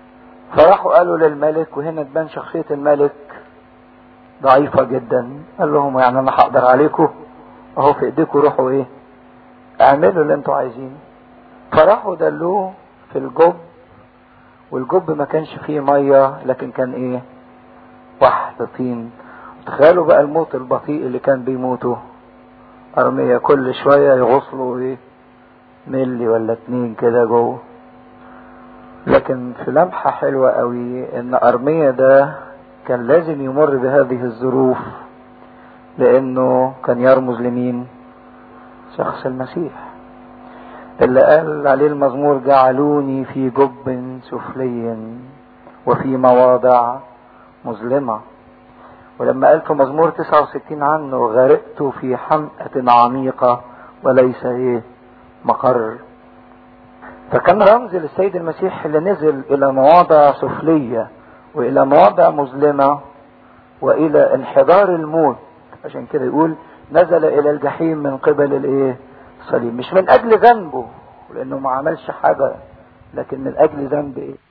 فراحوا قالوا للملك وهنا تبان شخصية الملك ضعيفة جدا قال لهم يعني انا هقدر عليكم اهو في ايديكم روحوا ايه اعملوا اللي انتوا عايزينه فراحوا دلوه في الجب والجب ما كانش فيه مية لكن كان ايه وحد طين تخيلوا بقى الموت البطيء اللي كان بيموتوا أرمية كل شوية يغسلوا ايه ملي ولا اتنين كده جوه لكن في لمحة حلوة قوي ان أرمية ده كان لازم يمر بهذه الظروف لانه كان يرمز لمين شخص المسيح اللي قال عليه المزمور جعلوني في جب سفلي وفي مواضع مظلمة ولما قال في مزمور 69 عنه غرقت في حمأة عميقة وليس ايه مقر فكان رمز للسيد المسيح اللي نزل الى مواضع سفلية والى مواضع مظلمة والى انحدار الموت عشان كده يقول نزل الى الجحيم من قبل الايه الصليب مش من اجل ذنبه لانه ما عملش حاجة لكن من اجل ذنب ايه